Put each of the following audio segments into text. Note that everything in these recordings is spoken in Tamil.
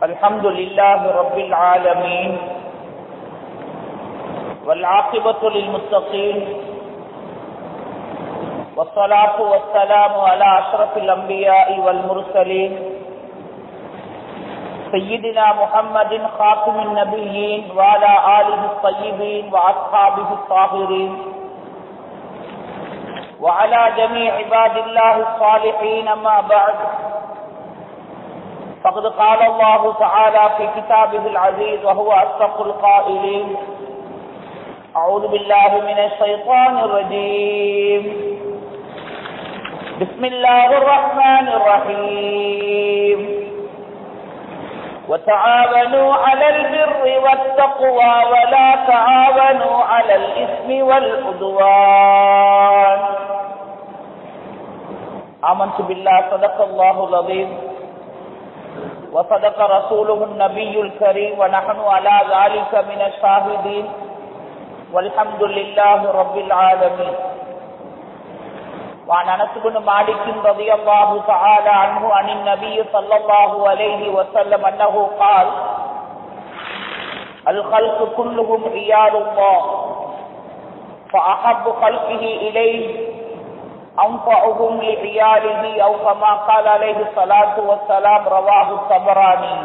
الحمد لله رب العالمين والعاقبة للمتقين والصلاة والسلام على أشرف الأنبياء والمرسلين سيدنا محمد خاتم النبيين وعلى آله الطيبين وأصحابه الطاهرين وعلى جميع عباد الله الصالحين أما بعد فقد قال الله تعالى في كتابه العزيز وهو أصدق القائلين أعوذ بالله من الشيطان الرجيم بسم الله الرحمن الرحيم وتعاونوا على البر والتقوى ولا تعاونوا على الإثم والعدوان آمنت بالله صدق الله العظيم وصدق رسوله النبي الكريم ونحن على ذلك من الشاهدين والحمد لله رب العالمين وعن انس بن مالك رضي الله تعالى عنه عن النبي صلى الله عليه وسلم انه قال الخلق كلهم عيال الله فاحب خلقه اليه انفعهم لعياله او كما قال عليه الصلاه والسلام رواه الطبراني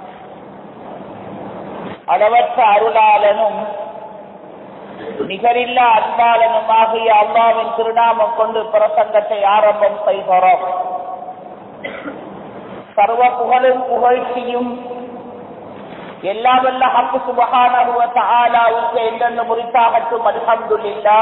அளவற்ற அருளாளனும் நிகரில்லா அன்பாளனுமாகிய அல்லாவின் திருநாமம் கொண்டு பிரசங்கத்தை ஆரம்பம் செய்கிறோம் சர்வ புகழும் புகழ்ச்சியும் எல்லாவல்ல ஹக்கு சுபகானவுவத்த ஆலாவுக்கு என்னென்ன முறித்தாகட்டும் அல்ஹம்துல்லா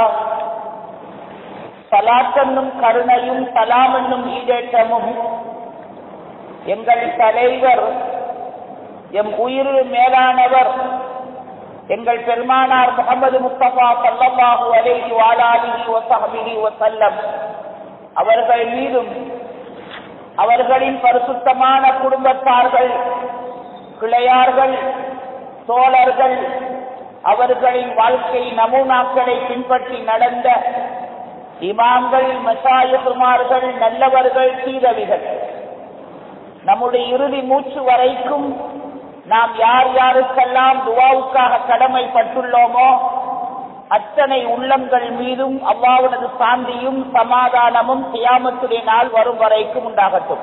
சலாத்தன்னும் கருணையும் சலாம் என்னும் ஈடேற்றமும் எங்கள் தலைவர் எம் உயிர் மேலானவர் எங்கள் பெருமானார் முகமது முஸ்தபா சல்லல்லாஹு அலைஹி வாலாலிஹி வசஹபிஹி வசல்லம் அவர்கள் மீதும் அவர்களின் பரிசுத்தமான குடும்பத்தார்கள் கிளையார்கள் தோழர்கள் அவர்களின் வாழ்க்கை நமூனாக்களை பின்பற்றி நடந்த இமாம்கள் மசாயகுமார்கள் நல்லவர்கள் தீரவிகள் நம்முடைய இறுதி மூச்சு வரைக்கும் நாம் யார் யாருக்கெல்லாம் துவாவுக்காக கடமைப்பட்டுள்ளோமோ அத்தனை உள்ளங்கள் மீதும் அவ்வாவுனது சாந்தியும் சமாதானமும் சியாமத்துடைய நாள் வரும் வரைக்கும் உண்டாகட்டும்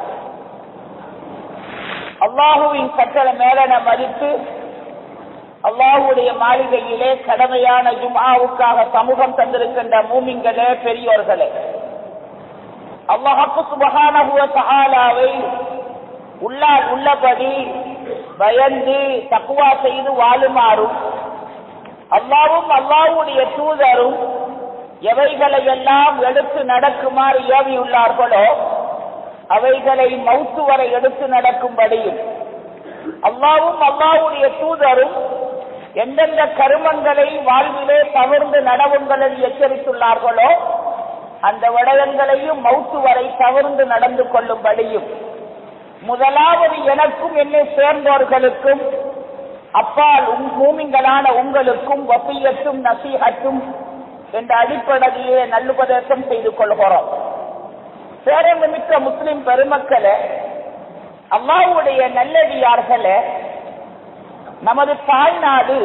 அல்லாஹுவின் கட்டளை மேலன மதித்து அல்லாஹுடைய மாளிகையிலே கடமையான ஜும்ஆவுக்காக சமூகம் தந்திருக்கின்ற மூமிங்களே பெரியோர்களே அல்லாஹு சுபகானகுவ சஹாலாவை உள்ளால் உள்ளபடி பயந்து தக்குவா செய்து வாழுமாறும் அல்லாவும் அல்லாவுடைய தூதரும் எவைகளை எல்லாம் எடுத்து நடக்குமாறு ஏவியுள்ளார்களோ அவைகளை மவுத்து வரை எடுத்து நடக்கும்படியும் அல்லாவும் அல்லாவுடைய தூதரும் எந்தெந்த கருமங்களை வாழ்விலே தவிர்ந்து நடவுங்களில் எச்சரித்துள்ளார்களோ அந்த விடயங்களையும் மவுத்து வரை தவிர்ந்து நடந்து கொள்ளும்படியும் முதலாவது எனக்கும் என்னை சேர்ந்தவர்களுக்கும் அப்பால் மூமிங்களான உங்களுக்கும் வசியத்தும் நசீகத்தும் என்ற அடிப்படையிலே நல்லுபதேசம் செய்து கொள்கிறோம் பேரமிக்க முஸ்லிம் பெருமக்களே அல்லாவுடைய நல்லடியார்களே நமது தாய்நாடு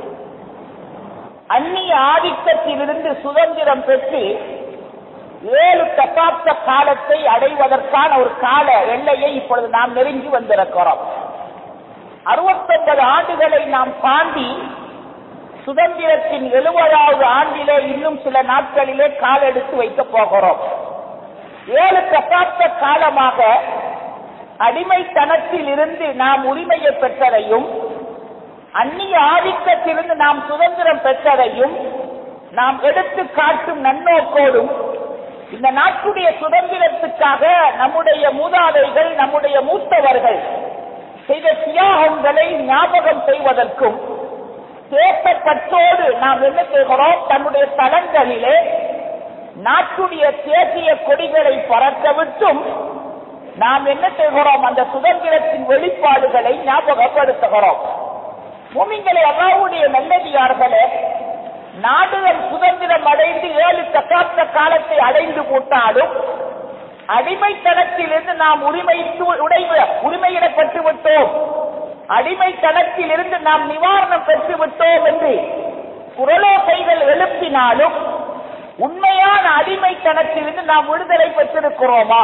அந்நிய ஆதிக்கத்திலிருந்து சுதந்திரம் பெற்று ஏழு தசாப்த காலத்தை அடைவதற்கான ஒரு கால எல்லையை இப்பொழுது நாம் நெருங்கி வந்திருக்கிறோம் அறுபத்தொன்பது ஆண்டுகளை நாம் தாண்டி சுதந்திரத்தின் எழுபதாவது ஆண்டிலே இன்னும் சில நாட்களிலே கால் எடுத்து வைக்கப் போகிறோம் ஏழு தசாப்த காலமாக அடிமைத்தனத்தில் இருந்து நாம் உரிமையை பெற்றதையும் அந்நிய ஆதிக்கத்திலிருந்து நாம் சுதந்திரம் பெற்றதையும் நாம் எடுத்து காட்டும் நன்னோக்கோடும் இந்த நாட்டுடைய சுதந்திரத்துக்காக நம்முடைய மூதாதைகள் நம்முடைய மூத்தவர்கள் செய்த தியாகங்களை ஞாபகம் செய்வதற்கும் தேசப்பற்றோடு நாம் என்ன செய்கிறோம் தன்னுடைய தளங்களிலே நாட்டுடைய தேசிய கொடிகளை பறக்க விட்டும் நாம் என்ன செய்கிறோம் அந்த சுதந்திரத்தின் வெளிப்பாடுகளை ஞாபகப்படுத்துகிறோம் பூமிங்களை அல்லாவுடைய நல்லதியார்களே நாடுகள் சுதந்திரம் அடைந்து ஏழு தசாப்த காலத்தை அடைந்து போட்டாலும் அடிமைத்தனத்திலிருந்து நாம் உரிமை உடைவு உரிமையிடப்பட்டு விட்டோம் அடிமைத்தனத்தில் இருந்து நாம் நிவாரணம் பெற்று விட்டோம் என்று குரலோசைகள் எழுப்பினாலும் உண்மையான அடிமைத்தனத்திலிருந்து நாம் விடுதலை பெற்றிருக்கிறோமா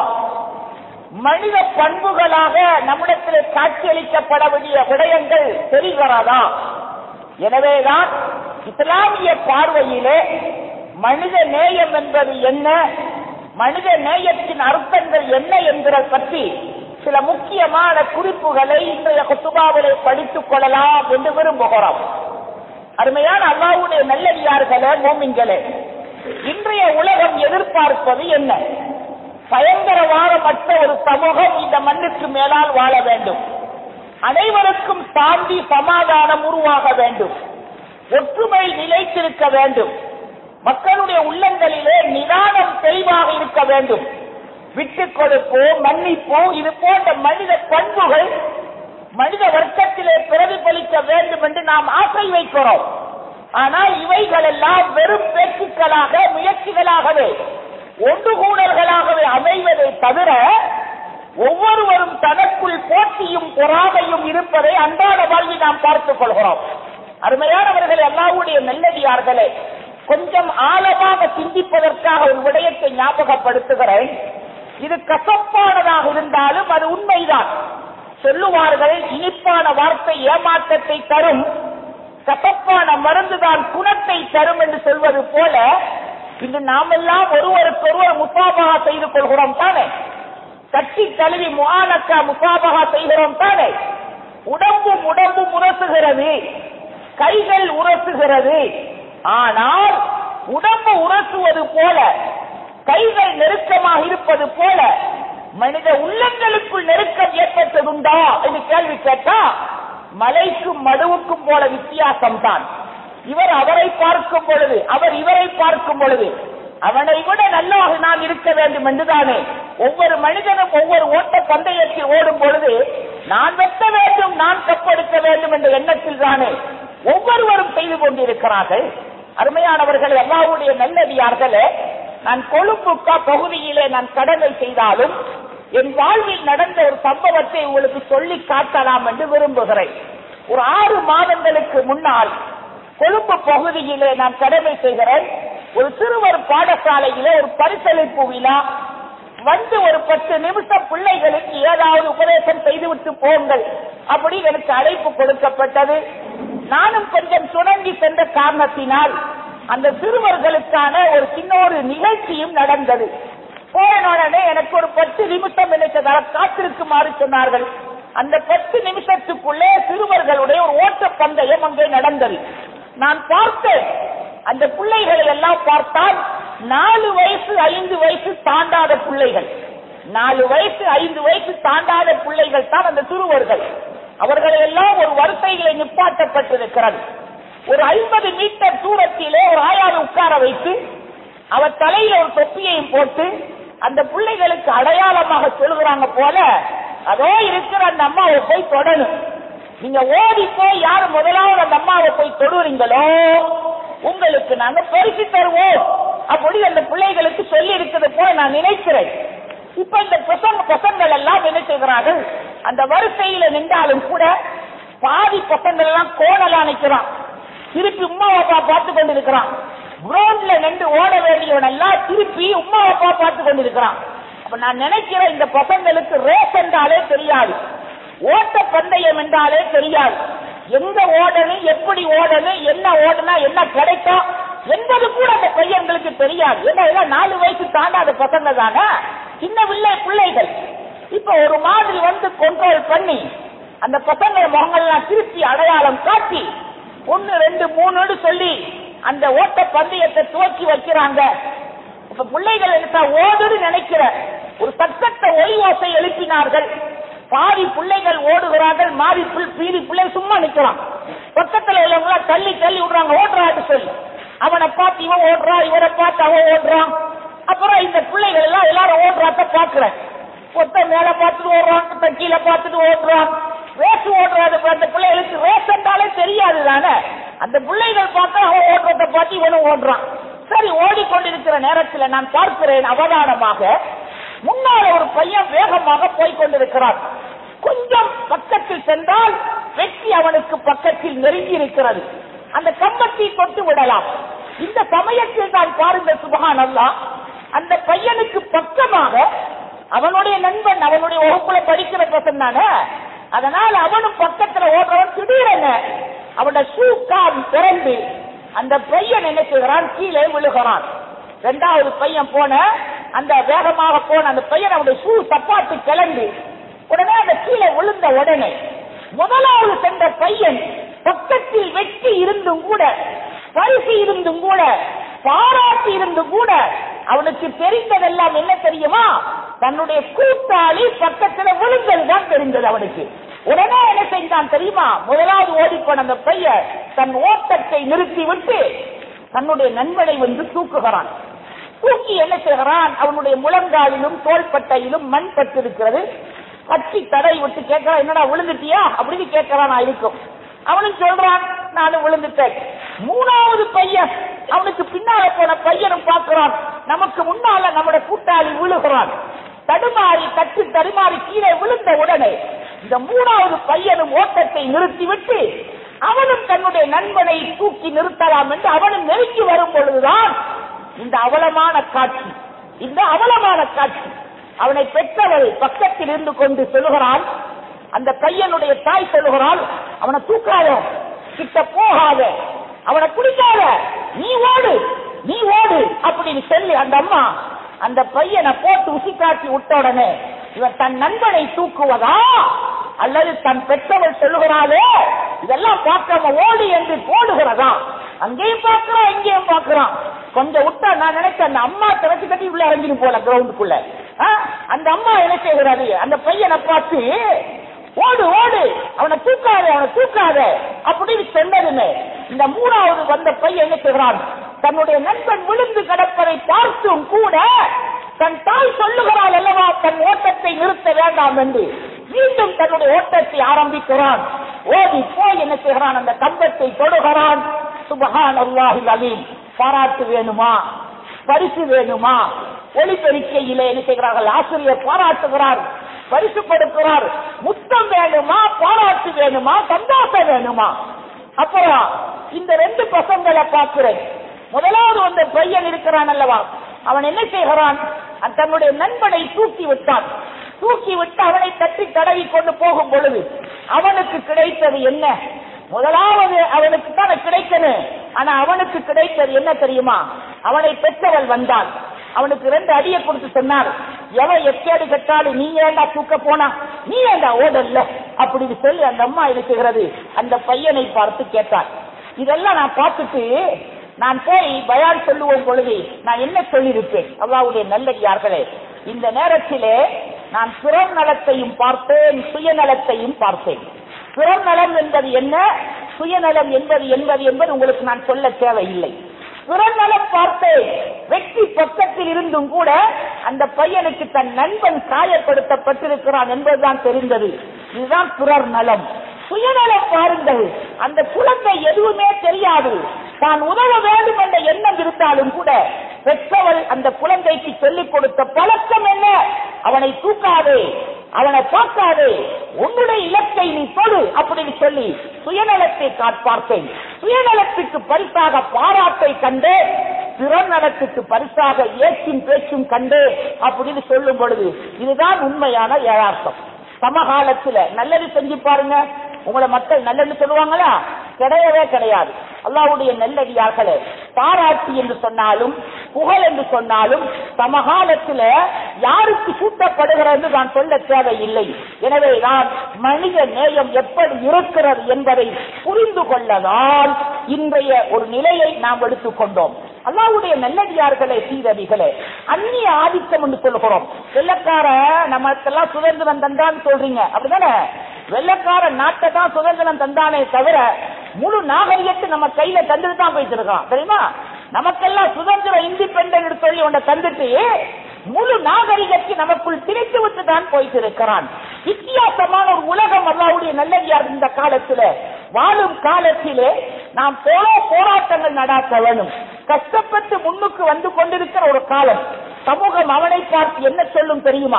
மனித பண்புகளாக நம்மிடத்தில் காட்சியளிக்கப்பட வேண்டிய விடயங்கள் தெரிகிறதா எனவேதான் இஸ்லாமிய பார்வையிலே மனித நேயம் என்பது என்ன மனித நேயத்தின் அர்த்தங்கள் என்ன என்கிற பற்றி சில முக்கியமான குறிப்புகளை இன்றைய குத்துபாவிலே படித்துக் கொள்ளலாம் என்று விரும்புகிறோம் அருமையான அல்லாவுடைய நல்லடியார்களே மோமின்களே இன்றைய உலகம் எதிர்பார்ப்பது என்ன பயங்கரவாதமற்ற ஒரு சமூகம் இந்த மண்ணுக்கு மேலால் வாழ வேண்டும் அனைவருக்கும் சாந்தி சமாதானம் உருவாக வேண்டும் ஒற்றுமை நிலைத்திருக்க வேண்டும் மக்களுடைய உள்ளங்களிலே நிதானம் தெளிவாக இருக்க வேண்டும் விட்டுக் கொடுப்பு மன்னிப்பு இது போன்ற மனித பண்புகள் மனித வர்க்கத்திலே பிரதிபலிக்க வேண்டும் என்று நாம் ஆசை வைக்கிறோம் ஆனால் இவைகள் எல்லாம் வெறும் பேச்சுக்களாக முயற்சிகளாகவே ஒன்று கூடல்களாகவே அமைவதை தவிர ஒவ்வொருவரும் தனக்குள் போட்டியும் பொறாமையும் இருப்பதை அன்றாட வாழ்வில் நாம் பார்த்துக் கொள்கிறோம் அருமையானவர்கள் எல்லாவுடைய நல்லடியார்களே கொஞ்சம் ஆழமாக சிந்திப்பதற்காக ஒரு விடயத்தை ஞாபகப்படுத்துகிறேன் இது கசப்பானதாக இருந்தாலும் அது உண்மைதான் சொல்லுவார்கள் இனிப்பான வார்த்தை ஏமாற்றத்தை தரும் கசப்பான மருந்துதான் குணத்தை தரும் என்று சொல்வது போல இன்று நாமெல்லாம் ஒருவருக்கொருவர் முசாபகா செய்து கொள்கிறோம் தானே கட்டி கழுவி முகானக்கா முசாபகா செய்கிறோம் தானே உடம்பும் உடம்பும் உரசுகிறது கைகள் உரசுகிறது ஆனால் உடம்பு உரசுவது போல கைகள் நெருக்கமாக இருப்பது போல மனித உள்ளங்களுக்குள் நெருக்கம் ஏற்பட்டதுண்டா என்று கேள்வி கேட்டா மலைக்கும் மடுவுக்கும் போல வித்தியாசம் தான் இவர் அவரை பார்க்கும் பொழுது அவர் இவரை பார்க்கும் பொழுது அவனை விட நல்லாக நான் இருக்க வேண்டும் என்றுதானே ஒவ்வொரு மனிதனும் ஒவ்வொரு ஓட்ட பந்தயத்தில் ஓடும் பொழுது நான் வெட்ட வேண்டும் நான் கப்பெடுக்க வேண்டும் என்ற எண்ணத்தில் தானே ஒவ்வொருவரும் செய்து கொண்டிருக்கிறார்கள் அருமையானவர்கள் எல்லாவுடைய நல்லடியார்களே நான் கொழும்புக்கா பகுதியிலே நான் கடமை செய்தாலும் என் வாழ்வில் நடந்த ஒரு சம்பவத்தை உங்களுக்கு சொல்லி காட்டலாம் என்று விரும்புகிறேன் ஒரு ஆறு மாதங்களுக்கு முன்னால் கொழும்பு பகுதியிலே நான் கடமை செய்கிறேன் ஒரு சிறுவர் பாடசாலையிலே ஒரு பரிசளிப்பு விழா வந்து ஒரு பத்து நிமிஷம் பிள்ளைகளுக்கு ஏதாவது உபதேசம் செய்துவிட்டு போங்கள் அப்படி எனக்கு அழைப்பு கொடுக்கப்பட்டது நானும் கொஞ்சம் சுணங்கி சென்ற காரணத்தினால் அந்த சிறுவர்களுக்கான ஒரு சின்ன ஒரு நிகழ்ச்சியும் நடந்தது போன உடனே எனக்கு ஒரு பத்து நிமிஷம் எனக்கு காத்திருக்குமாறு சொன்னார்கள் அந்த பத்து நிமிஷத்துக்குள்ளே சிறுவர்களுடைய ஒரு ஓட்ட பந்தயம் அங்கே நடந்தது நான் பார்த்தேன் அந்த பிள்ளைகளை எல்லாம் பார்த்தால் நாலு வயசு ஐந்து வயசு தாண்டாத பிள்ளைகள் நாலு வயசு ஐந்து வயசு தாண்டாத பிள்ளைகள் தான் அந்த சிறுவர்கள் அவர்களை எல்லாம் ஒரு வரிசைகளை நிப்பாட்டப்பட்டிருக்கிறது ஒரு ஐம்பது மீட்டர் தூரத்திலே ஒரு ஆயாவை உட்கார வைத்து அவர் தலையில ஒரு தொப்பியையும் போட்டு அந்த பிள்ளைகளுக்கு அடையாளமாக சொல்லுகிறாங்க போல அதோ இருக்கிற அந்த அம்மாவை போய் தொடணும் நீங்க ஓடி போய் யாரு முதலாவது அந்த அம்மாவை போய் தொடுறீங்களோ உங்களுக்கு நாங்க பரிசு தருவோம் அப்படி அந்த பிள்ளைகளுக்கு சொல்லி இருக்கிறது போல நான் நினைக்கிறேன் இப்ப இந்த பசங்க பசங்கள் எல்லாம் என்ன செய்கிறார்கள் அந்த வரிசையில நின்றாலும் கூட பாதி பசங்கள் எல்லாம் கோணலா நிக்கிறான் திருப்பி உமா அப்பா பார்த்து கொண்டிருக்கிறான் கிரவுண்ட்ல நின்று ஓட வேண்டியவன் எல்லாம் திருப்பி உமா அப்பா பார்த்து கொண்டிருக்கிறான் அப்ப நான் நினைக்கிறேன் இந்த பசங்களுக்கு ரேஸ் என்றாலே தெரியாது ஓட்ட பந்தயம் என்றாலே தெரியாது எங்க ஓடணும் எப்படி ஓடணும் என்ன ஓடனா என்ன கிடைக்கும் என்பது கூட அந்த பையன்களுக்கு தெரியாது ஏன்னா இதெல்லாம் நாலு வயசு தாண்டாத பசங்க தானே சின்ன பிள்ளை பிள்ளைகள் இப்ப ஒரு மாதிரி வந்து கண்ட்ரோல் பண்ணி அந்த பசங்க முகங்கள்லாம் திருப்பி அடையாளம் காட்டி ஒன்னு ரெண்டு மூணுன்னு சொல்லி அந்த ஓட்ட பந்தயத்தை துவக்கி வைக்கிறாங்க இப்ப பிள்ளைகள் எடுத்தா ஓடுன்னு நினைக்கிற ஒரு சத்தத்தை ஒளி ஓசை எழுப்பினார்கள் பாதி பிள்ளைகள் ஓடுகிறார்கள் மாறி புல்- மீதி பிள்ளை சும்மா நிக்கிறான் பக்கத்துல உள்ளவங்க தள்ளி தள்ளி விடுறாங்க ஓடுறான்னு சொல்லி அவனை பார்த்து இவன் ஓடுறான் இவரை பார்த்து அவன் ஓடுறான் அப்புறம் இந்த பிள்ளைகள் எல்லாம் எல்லாரும் ஓடுறாத்த பாக்குறேன் ஒத்த மேல பார்த்துட்டு ஓடுறான் ஒருத்தன் கீழே பார்த்துட்டு ஓடுறான் ரேஸ் ஓடுறாது இப்ப அந்த பிள்ளைகளுக்கு ரேஸ் என்றாலே தெரியாது தானே அந்த பிள்ளைகள் பார்த்தா அவன் ஓடுறத பார்த்து இவனும் ஓடுறான் சரி ஓடிக்கொண்டிருக்கிற நேரத்துல நான் பார்க்கிறேன் அவதானமாக முன்னால ஒரு பையன் வேகமாக போய் கொண்டிருக்கிறான் கொஞ்ச கொஞ்சம் பக்கத்தில் சென்றால் வெற்றி அவனுக்கு பக்கத்தில் நெருங்கி இருக்கிறது அந்த கம்பத்தை தொட்டு விடலாம் இந்த சமயத்தில் தான் பாருங்க சுபகான் அல்லா அந்த பையனுக்கு பக்கமாக அவனுடைய நண்பன் அவனுடைய வகுப்புல படிக்கிற பசன் தானே அதனால் அவனும் பக்கத்துல ஓடுறவன் திடீரென அவனோட ஷூ கால் திறந்து அந்த பையன் என்ன செய்கிறான் கீழே விழுகிறான் ரெண்டாவது பையன் போன அந்த வேகமாக போன அந்த பையன் அவனுடைய ஷூ சப்பாத்து கிளம்பி உடனே அந்த கீழே விழுந்த உடனே முதலாவது சென்ற பையன் பக்கத்தில் வெற்றி இருந்தும் கூட பரிசு இருந்தும் கூட பாராட்டி இருந்தும் கூட அவனுக்கு தெரிந்ததெல்லாம் என்ன தெரியுமா தன்னுடைய கூட்டாளி பக்கத்துல விழுந்ததுதான் தெரிந்தது அவனுக்கு உடனே என்ன செஞ்சான் தெரியுமா முதலாவது ஓடிப்போன அந்த பையன் தன் ஓட்டத்தை நிறுத்தி விட்டு தன்னுடைய நண்பனை வந்து தூக்குகிறான் தூக்கி என்ன செய்கிறான் அவனுடைய முழங்காலிலும் தோள்பட்டையிலும் மண் பட்டிருக்கிறது கட்சி தடை விட்டு கேட்கிறான் என்னடா விழுந்துட்டியா அப்படின்னு கேட்கிறான் இருக்கும் அவனும் சொல்றான் நானும் விழுந்துட்டேன் மூணாவது பையன் அவனுக்கு பின்னால போன பையனும் பார்க்கிறான் நமக்கு முன்னால நம்முடைய கூட்டாளி விழுகிறான் தடுமாறி தட்டு தடுமாறி கீழே விழுந்த உடனே இந்த மூணாவது பையனும் ஓட்டத்தை நிறுத்திவிட்டு அவனும் தன்னுடைய நண்பனை தூக்கி நிறுத்தலாம் என்று அவனும் நெருங்கி வரும் பொழுதுதான் இந்த அவலமான காட்சி இந்த அவலமான காட்சி அவனை பெற்றவள் பக்கத்தில் இருந்து கொண்டு சொல்லுகிறாள் அந்த பையனுடைய தாய் சொல்லுகிறாள் அவனை தூக்காத கிட்ட போகாத அவனை குடிக்காத நீ ஓடு நீ ஓடு அப்படின்னு சொல்லி அந்த அம்மா அந்த பையனை போட்டு உசி காட்டி விட்ட உடனே இவன் தன் நண்பனை தூக்குவதா அல்லது தன் பெற்றவள் சொல்லுகிறாளே இதெல்லாம் பார்க்காம ஓடு என்று போடுகிறதா அங்கேயும் பார்க்கிறான் இங்கேயும் பார்க்கிறான் கொஞ்சம் விட்டா நான் நினைச்சேன் அந்த அம்மா திறச்சு கட்டி உள்ள இறங்கிட்டு போல கிரவுண்டுக்குள்ள ஆ? அந்த அம்மா என்ன செய்கிறது அந்த பையனை பார்த்து ஓடு ஓடு அவனை தூக்காத அவனை தூக்காத அப்படின்னு சொன்னதுமே இந்த மூணாவது வந்த பையன் என்ன செய்கிறான் தன்னுடைய நண்பன் விழுந்து கிடப்பதை பார்த்தும் கூட தன் தாய் சொல்லுகிறாள் அல்லவா தன் ஓட்டத்தை நிறுத்த வேண்டாம் என்று மீண்டும் தன்னுடைய ஓட்டத்தை ஆரம்பிக்கிறான் ஓடி போய் என்ன செய்கிறான் அந்த கம்பத்தை தொடுகிறான் சுபஹான் அல்லாஹில் அலீம் பாராட்டு வேணுமா பரிசு வேணுமா ஒளிபெருக்கையிலே என்ன செய்கிறார்கள் ஆசிரியர் பாராட்டுகிறார் பரிசு கொடுக்கிறார் முத்தம் வேணுமா பாராட்டு வேணுமா சந்தோஷம் வேணுமா அப்புறம் இந்த ரெண்டு பசங்களை பார்க்கிறேன் முதலாவது வந்த பையன் இருக்கிறான் அல்லவா அவன் என்ன செய்கிறான் அவன் தன்னுடைய நண்பனை தூக்கி விட்டான் தூக்கி விட்டு அவனை தட்டி தடவி கொண்டு போகும் பொழுது அவனுக்கு கிடைத்தது என்ன முதலாவது அவனுக்கு தான் கிடைத்தது ஆனா அவனுக்கு கிடைத்தது என்ன தெரியுமா அவனை பெற்றவள் வந்தாள் அவனுக்கு ரெண்டு அடியை கொடுத்து சொன்னார் எவன் எக்கேடு கட்டாலும் நீ ஏண்டா தூக்க போனா நீ ஏண்டா ஓடல்ல அப்படின்னு சொல்லி அந்த அம்மா இருக்கிறது அந்த பையனை பார்த்து கேட்டார் இதெல்லாம் நான் பார்த்துட்டு நான் போய் பயான் சொல்லுவோம் பொழுது நான் என்ன சொல்லியிருப்பேன் அல்லாவுடைய நல்லடியார்களே இந்த நேரத்திலே நான் பிறர் நலத்தையும் பார்த்தேன் சுயநலத்தையும் பார்த்தேன் பிறர் நலம் என்பது என்ன சுயநலம் என்பது என்பது என்பது உங்களுக்கு நான் சொல்ல தேவையில்லை பிறர் நலம் பார்த்தேன் வெற்றி பக்கத்தில் இருந்தும் கூட அந்த பையனுக்கு தன் நண்பன் காயப்படுத்தப்பட்டிருக்கிறான் என்பதுதான் தெரிந்தது இதுதான் பிறர் நலம் சுயநலம் பாருங்கள் அந்த குழந்தை எதுவுமே தெரியாது தான் உதவ வேண்டும் என்ற எண்ணம் இருந்தாலும் கூட பெற்றவள் அந்த குழந்தைக்கு சொல்லிக் கொடுத்த பழக்கம் என்ன அவனை தூக்காதே அவனை பார்க்காதே உன்னுடைய இலக்கை நீ தொடு அப்படின்னு சொல்லி சுயநலத்தை காட் பார்த்தேன் சுயநலத்துக்கு பரிசாக பாராட்டை கண்டு பிறநலத்துக்கு பரிசாக ஏற்றும் பேச்சும் கண்டு அப்படின்னு சொல்லும் பொழுது இதுதான் உண்மையான யதார்த்தம் சமகாலத்துல நல்லது செஞ்சு பாருங்க உங்களை மக்கள் நல்லது சொல்லுவாங்களா கிடையவே கிடையாது அல்லாவுடைய நல்லடியார்களே பாராட்டு என்று சொன்னாலும் புகழ் என்று சொன்னாலும் சமகாலத்துல யாருக்கு சூட்டப்படுகிறது நான் சொல்ல தேவையில்லை எனவே நான் மனித நேயம் எப்படி இருக்கிறது என்பதை புரிந்து கொள்ளதான் இன்றைய ஒரு நிலையை நாம் எடுத்துக்கொண்டோம் அல்லாவுடைய நல்லடியார்களே சீரடிகளே அந்நிய ஆதிக்கம் என்று சொல்லுகிறோம் வெள்ளக்கார நமக்கெல்லாம் சுதந்திரம் தந்தான்னு சொல்றீங்க அப்படிதானே வெள்ளக்கார நாட்டை தான் சுதந்திரம் தந்தானே தவிர முழு நாகரிகத்தை நம்ம கையில தந்துட்டு தான் போயிட்டு இருக்கான் தெரியுமா நமக்கெல்லாம் சுதந்திரம் இண்டிபெண்டன்ட் சொல்லி உன்னை தந்துட்டு முழு நாகரிகத்தை நமக்குள் திணித்து விட்டு தான் போயிட்டு இருக்கிறான் வித்தியாசமான ஒரு உலகம் அல்லாவுடைய நல்லடியார் இந்த காலத்துல வாழும் காலத்திலே நாம் போல போராட்டங்கள் நடாத்த வேணும் கஷ்டப்பட்டு முன்னுக்கு வந்து கொண்டிருக்கிற ஒரு காலம் சமூகம் அவனை பார்த்து என்ன சொல்லும் தெரியுமா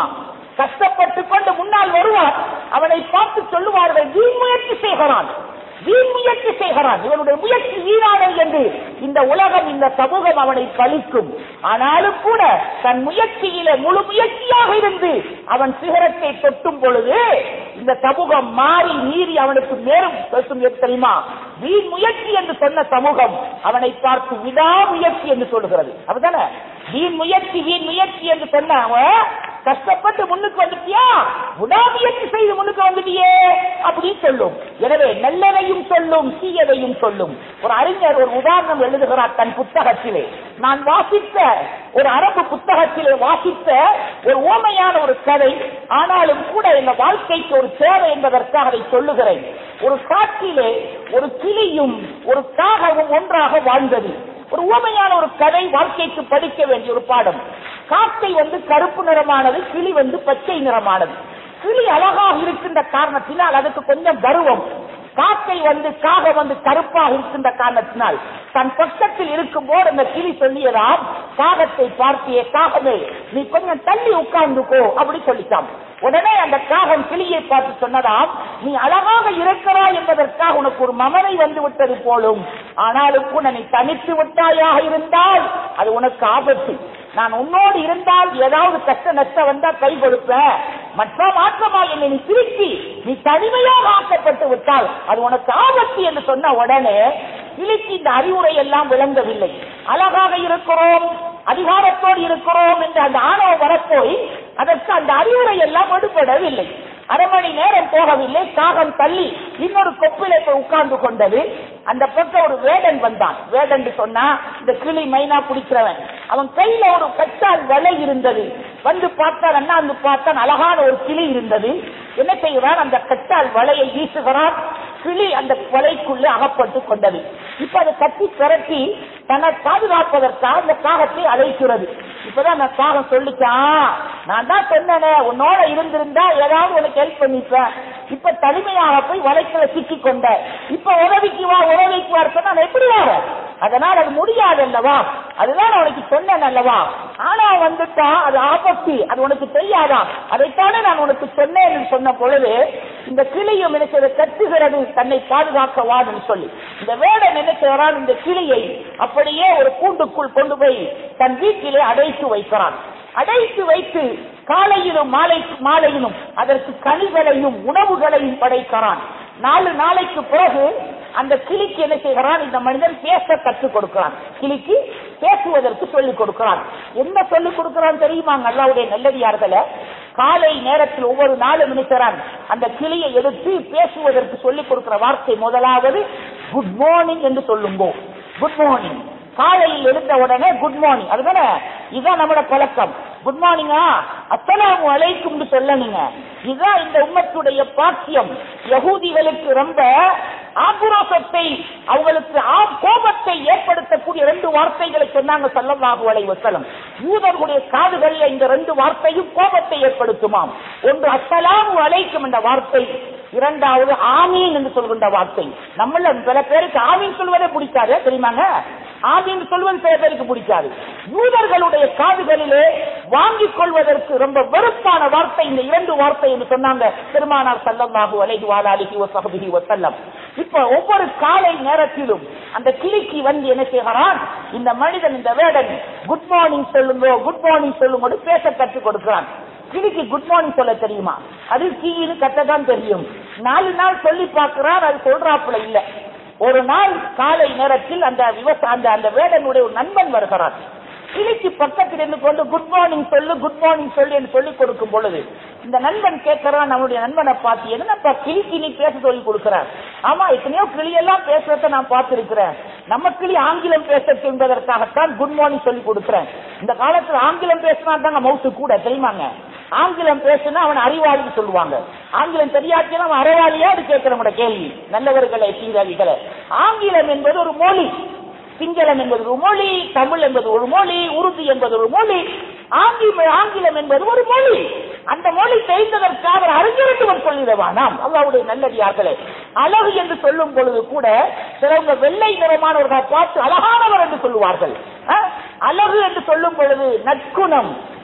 கஷ்டப்பட்டு கொண்டு முன்னால் வருவான் அவனை பார்த்து சொல்லுவார்கள் வீண் முயற்சி செய்கிறான் வீண் முயற்சி செய்கிறான் இவனுடைய முயற்சி வீணானது என்று இந்த உலகம் இந்த சமூகம் அவனை பழிக்கும் ஆனாலும் கூட தன் முயற்சியில முழு முயற்சியாக இருந்து அவன் சிகரத்தை தொட்டும் பொழுது இந்த சமூகம் மாறி மீறி அவனுக்கு மேலும் பேசும் எது தெரியுமா வீண் முயற்சி என்று சொன்ன சமூகம் அவனை பார்த்து விடா முயற்சி என்று சொல்லுகிறது அப்படிதானே வீண் முயற்சி வீண் முயற்சி என்று சொன்ன அவன் கஷ்டப்பட்டு முன்னுக்கு வந்துட்டியா விடாமுயற்சி செய்து முன்னுக்கு வந்துட்டியே அப்படின்னு சொல்லும் எனவே நல்லதையும் சொல்லும் தீயதையும் சொல்லும் ஒரு அறிஞர் ஒரு உதாரணம் எழுதுகிறார் தன் புத்தகத்திலே நான் வாசித்த ஒரு அரபு புத்தகத்திலே வாசித்த ஒரு ஓமையான ஒரு கதை ஆனாலும் கூட இந்த வாழ்க்கைக்கு ஒரு தேவை என்பதற்காக அதை சொல்லுகிறேன் ஒரு காட்டிலே ஒரு கிளியும் ஒரு காகவும் ஒன்றாக வாழ்ந்தது ஒரு உவமையான ஒரு கதை வாழ்க்கைக்கு படிக்க வேண்டிய ஒரு பாடம் காக்கை வந்து கருப்பு நிறமானது கிளி வந்து பச்சை நிறமானது கிளி அழகாக இருக்கின்ற காரணத்தினால் அதுக்கு கொஞ்சம் கர்வம் காக்கை வந்து காக வந்து கருப்பாக இருக்கின்ற காரணத்தினால் தன் பக்கத்தில் இருக்கும் போது அந்த கிளி சொல்லியதாம் காகத்தை பார்த்தியே காகமே நீ கொஞ்சம் தள்ளி உட்கார்ந்துக்கோ அப்படி சொல்லிட்டான் உடனே அந்த காகம் கிளியை பார்த்து சொன்னதாம் நீ அழகாக இருக்கிறாய் என்பதற்காக உனக்கு ஒரு மமனை வந்து விட்டது போலும் ஆனாலும் கூட நீ தனித்து விட்டாயாக இருந்தால் அது உனக்கு ஆபத்து நான் உன்னோடு இருந்தால் ஏதாவது கஷ்ட நஷ்டம் வந்தா கை கொடுப்பேன் மற்ற மாற்றமா என்னை நீ திருப்பி நீ தனிமையாக ஆக்கப்பட்டு விட்டால் அது உனக்கு ஆபத்து என்று சொன்ன உடனே கிளிக்கு இந்த அறிவுரை எல்லாம் விளங்கவில்லை அழகாக இருக்கிறோம் அதிகாரத்தோடு இருக்கிறோம் என்று அந்த ஆணவம் வரப்போய் அதற்கு அந்த அறிவுரை எல்லாம் எடுபடவில்லை அரை மணி நேரம் போகவில்லை காகம் தள்ளி இன்னொரு கொப்பிலை போய் உட்கார்ந்து கொண்டது அந்த பக்கம் ஒரு வேடன் வந்தான் வேடன் சொன்னா இந்த கிளி மைனா பிடிக்கிறவன் அவன் கையில ஒரு கச்சால் வலை இருந்தது வந்து பார்த்தான் அண்ணாந்து பார்த்தான் அழகான ஒரு கிளி இருந்தது என்ன செய்கிறான் அந்த கச்சால் வலையை வீசுகிறான் கிளி அந்த வலைக்குள்ளே அகப்பட்டு கொண்டது இப்ப அதை கட்டி திரட்டி தன்னை பாதுகாப்பதற்காக அந்த காகத்தை அழைக்கிறது இப்பதான் அந்த காகம் சொல்லிச்சான் நான் தான் சொன்னேனே உன்னோட இருந்திருந்தா ஏதாவது உனக்கு ஹெல்ப் பண்ணிப்பேன் இப்ப தனிமையாக போய் வலைக்குள்ள சிக்கி கொண்ட இப்ப உதவிக்கு வா உதவிக்கு வர சொன்னா நான் எப்படி வர அதனால் அது முடியாது அல்லவா அதுதான் உனக்கு சொன்னேன் அல்லவா ஆனா வந்துட்டா அது ஆபத்து அது உனக்கு தெரியாதா அதைத்தானே நான் உனக்கு சொன்னேன் என்று சொன்ன பொழுது இந்த கிளியும் நினைச்சதை கட்டுகிறது தன்னை பாதுகாக்க வாடுன்னு சொல்லி இந்த வேடன் நினைக்கிறான் இந்த கிளியை அப்படியே ஒரு கூண்டுக்குள் கொண்டு போய் தன் வீட்டிலே அடைத்து வைக்கிறான் அடைத்து வைத்து காலையிலும் மாலை மாலையிலும் அதற்கு கனிகளையும் உணவுகளையும் படைக்கிறான் நாலு நாளைக்கு பிறகு அந்த கிளிக்கு என்ன செய்கிறான் இந்த மனிதன் பேச கற்றுக் கொடுக்கிறான் கிளிக்கு பேசுவதற்கு சொல்லிக் கொடுக்கிறான் என்ன சொல்லிக் கொடுக்கிறான் தெரியுமாங்க அல்லாவுடைய நல்லடியார்களே காலை நேரத்தில் ஒவ்வொரு நாளும் நினைக்கிறான் அந்த கிளியை எடுத்து பேசுவதற்கு சொல்லிக் கொடுக்கிற வார்த்தை முதலாவது குட் மார்னிங் என்று சொல்லுங்கோ குட் மார்னிங் காலையில் எழுந்த உடனே குட் மார்னிங் அதுதானே இதுதான் நம்மளோட பழக்கம் குட் மார்னிங்கா அத்தலாம் அழைக்கும் சொல்லணுங்க இதுதான் இந்த உம்மத்துடைய பாக்கியம் யகூதிகளுக்கு ரொம்ப ஆக்ரோஷத்தை அவங்களுக்கு ஆ- கோபத்தை ஏற்படுத்தக்கூடிய ரெண்டு வார்த்தைகளை சொன்னாங்க சல்லல்லாஹு அலைஹி வஸல்லம் யூதர்களுடைய காதுகளில் இந்த ரெண்டு வார்த்தையும் கோபத்தை ஏற்படுத்துமாம் ஒன்று அஸ்ஸலாமு அலைக்கும் என்ற வார்த்தை இரண்டாவது ஆமீன் என்று சொல்கின்ற வார்த்தை நம்மள சில பேருக்கு ஆமீன் சொல்வதே பிடிக்காது தெரியுமாங்க ஆமீன் சொல்வது சில பேருக்கு பிடிக்காது யூதர்களுடைய காதுகளிலே வாங்கிக் கொள்வதற்கு ரொம்ப வெறுப்பான வார்த்தை இந்த இரண்டு வார்த்தை என்று சொன்னாங்க பெருமானார் சல்லல்லாஹு அலைஹி வஸல்லிஹி வஸஹபிஹி வஸல்லம் இப்ப ஒவ்வொரு காலை நேரத்திலும் அந்த கிளிக்கு வந்து என்ன செய்கிறான் இந்த மனிதன் இந்த வேடன் குட் மார்னிங் சொல்லுங்க குட் மார்னிங் சொல்லுங்க பேச கற்றுக் கொடுக்கிறான் கிளிக்கு குட் மார்னிங் சொல்ல தெரியுமா அது கீழு கட்டதான் தெரியும் நாலு நாள் சொல்லி பார்க்கிறார் அது சொல்றாப்புல இல்ல ஒரு நாள் காலை நேரத்தில் அந்த விவசாய அந்த அந்த வேடனுடைய ஒரு நண்பன் வருகிறான் கிளிக்கு பக்கத்தில் இருந்து கொண்டு குட் மார்னிங் சொல்லு குட் மார்னிங் சொல்லு என்று சொல்லிக் கொடுக்கும் பொழுது இந்த நண்பன் கேட்கிறான் நம்மளுடைய நண்பனை பார்த்து என்னப்பா கிளிக்கு நீ பேச சொல்லி கொடுக்கிறார் ஆமா எத்தனையோ கிளியெல்லாம் பேசுறத நான் பார்த்திருக்கிறேன் நம்ம கிளி ஆங்கிலம் பேச என்பதற்காகத்தான் குட் மார்னிங் சொல்லி கொடுக்கிறேன் இந்த காலத்துல ஆங்கிலம் பேசினா தாங்க மவுத்து கூட தெரியுமாங்க ஆங்கிலம் பேசுனா அவன் அறிவாளின்னு சொல்லுவாங்க ஆங்கிலம் தெரியாட்டினா அவன் அறவாளியா அது கேட்கிற கேள்வி நல்லவர்களை சீரழிகளை ஆங்கிலம் என்பது ஒரு மொழி சிங்களம் என்பது ஒரு மொழி தமிழ் என்பது ஒரு மொழி உருது என்பது ஒரு மொழி ஆங்கில ஆங்கிலம் என்பது ஒரு மொழி அந்த மொழி தெரிந்ததற்காக அவர் அறிஞர்கள் சொல்லிடவானாம் அல்லாவுடைய நல்லடியார்களே அழகு என்று சொல்லும் பொழுது கூட சிலவங்க வெள்ளை நிறமானவர்களை பார்த்து அழகானவர் என்று சொல்லுவார்கள் அஹ்? அழகு என்று சொல்லும் பொழுது நற்குணம்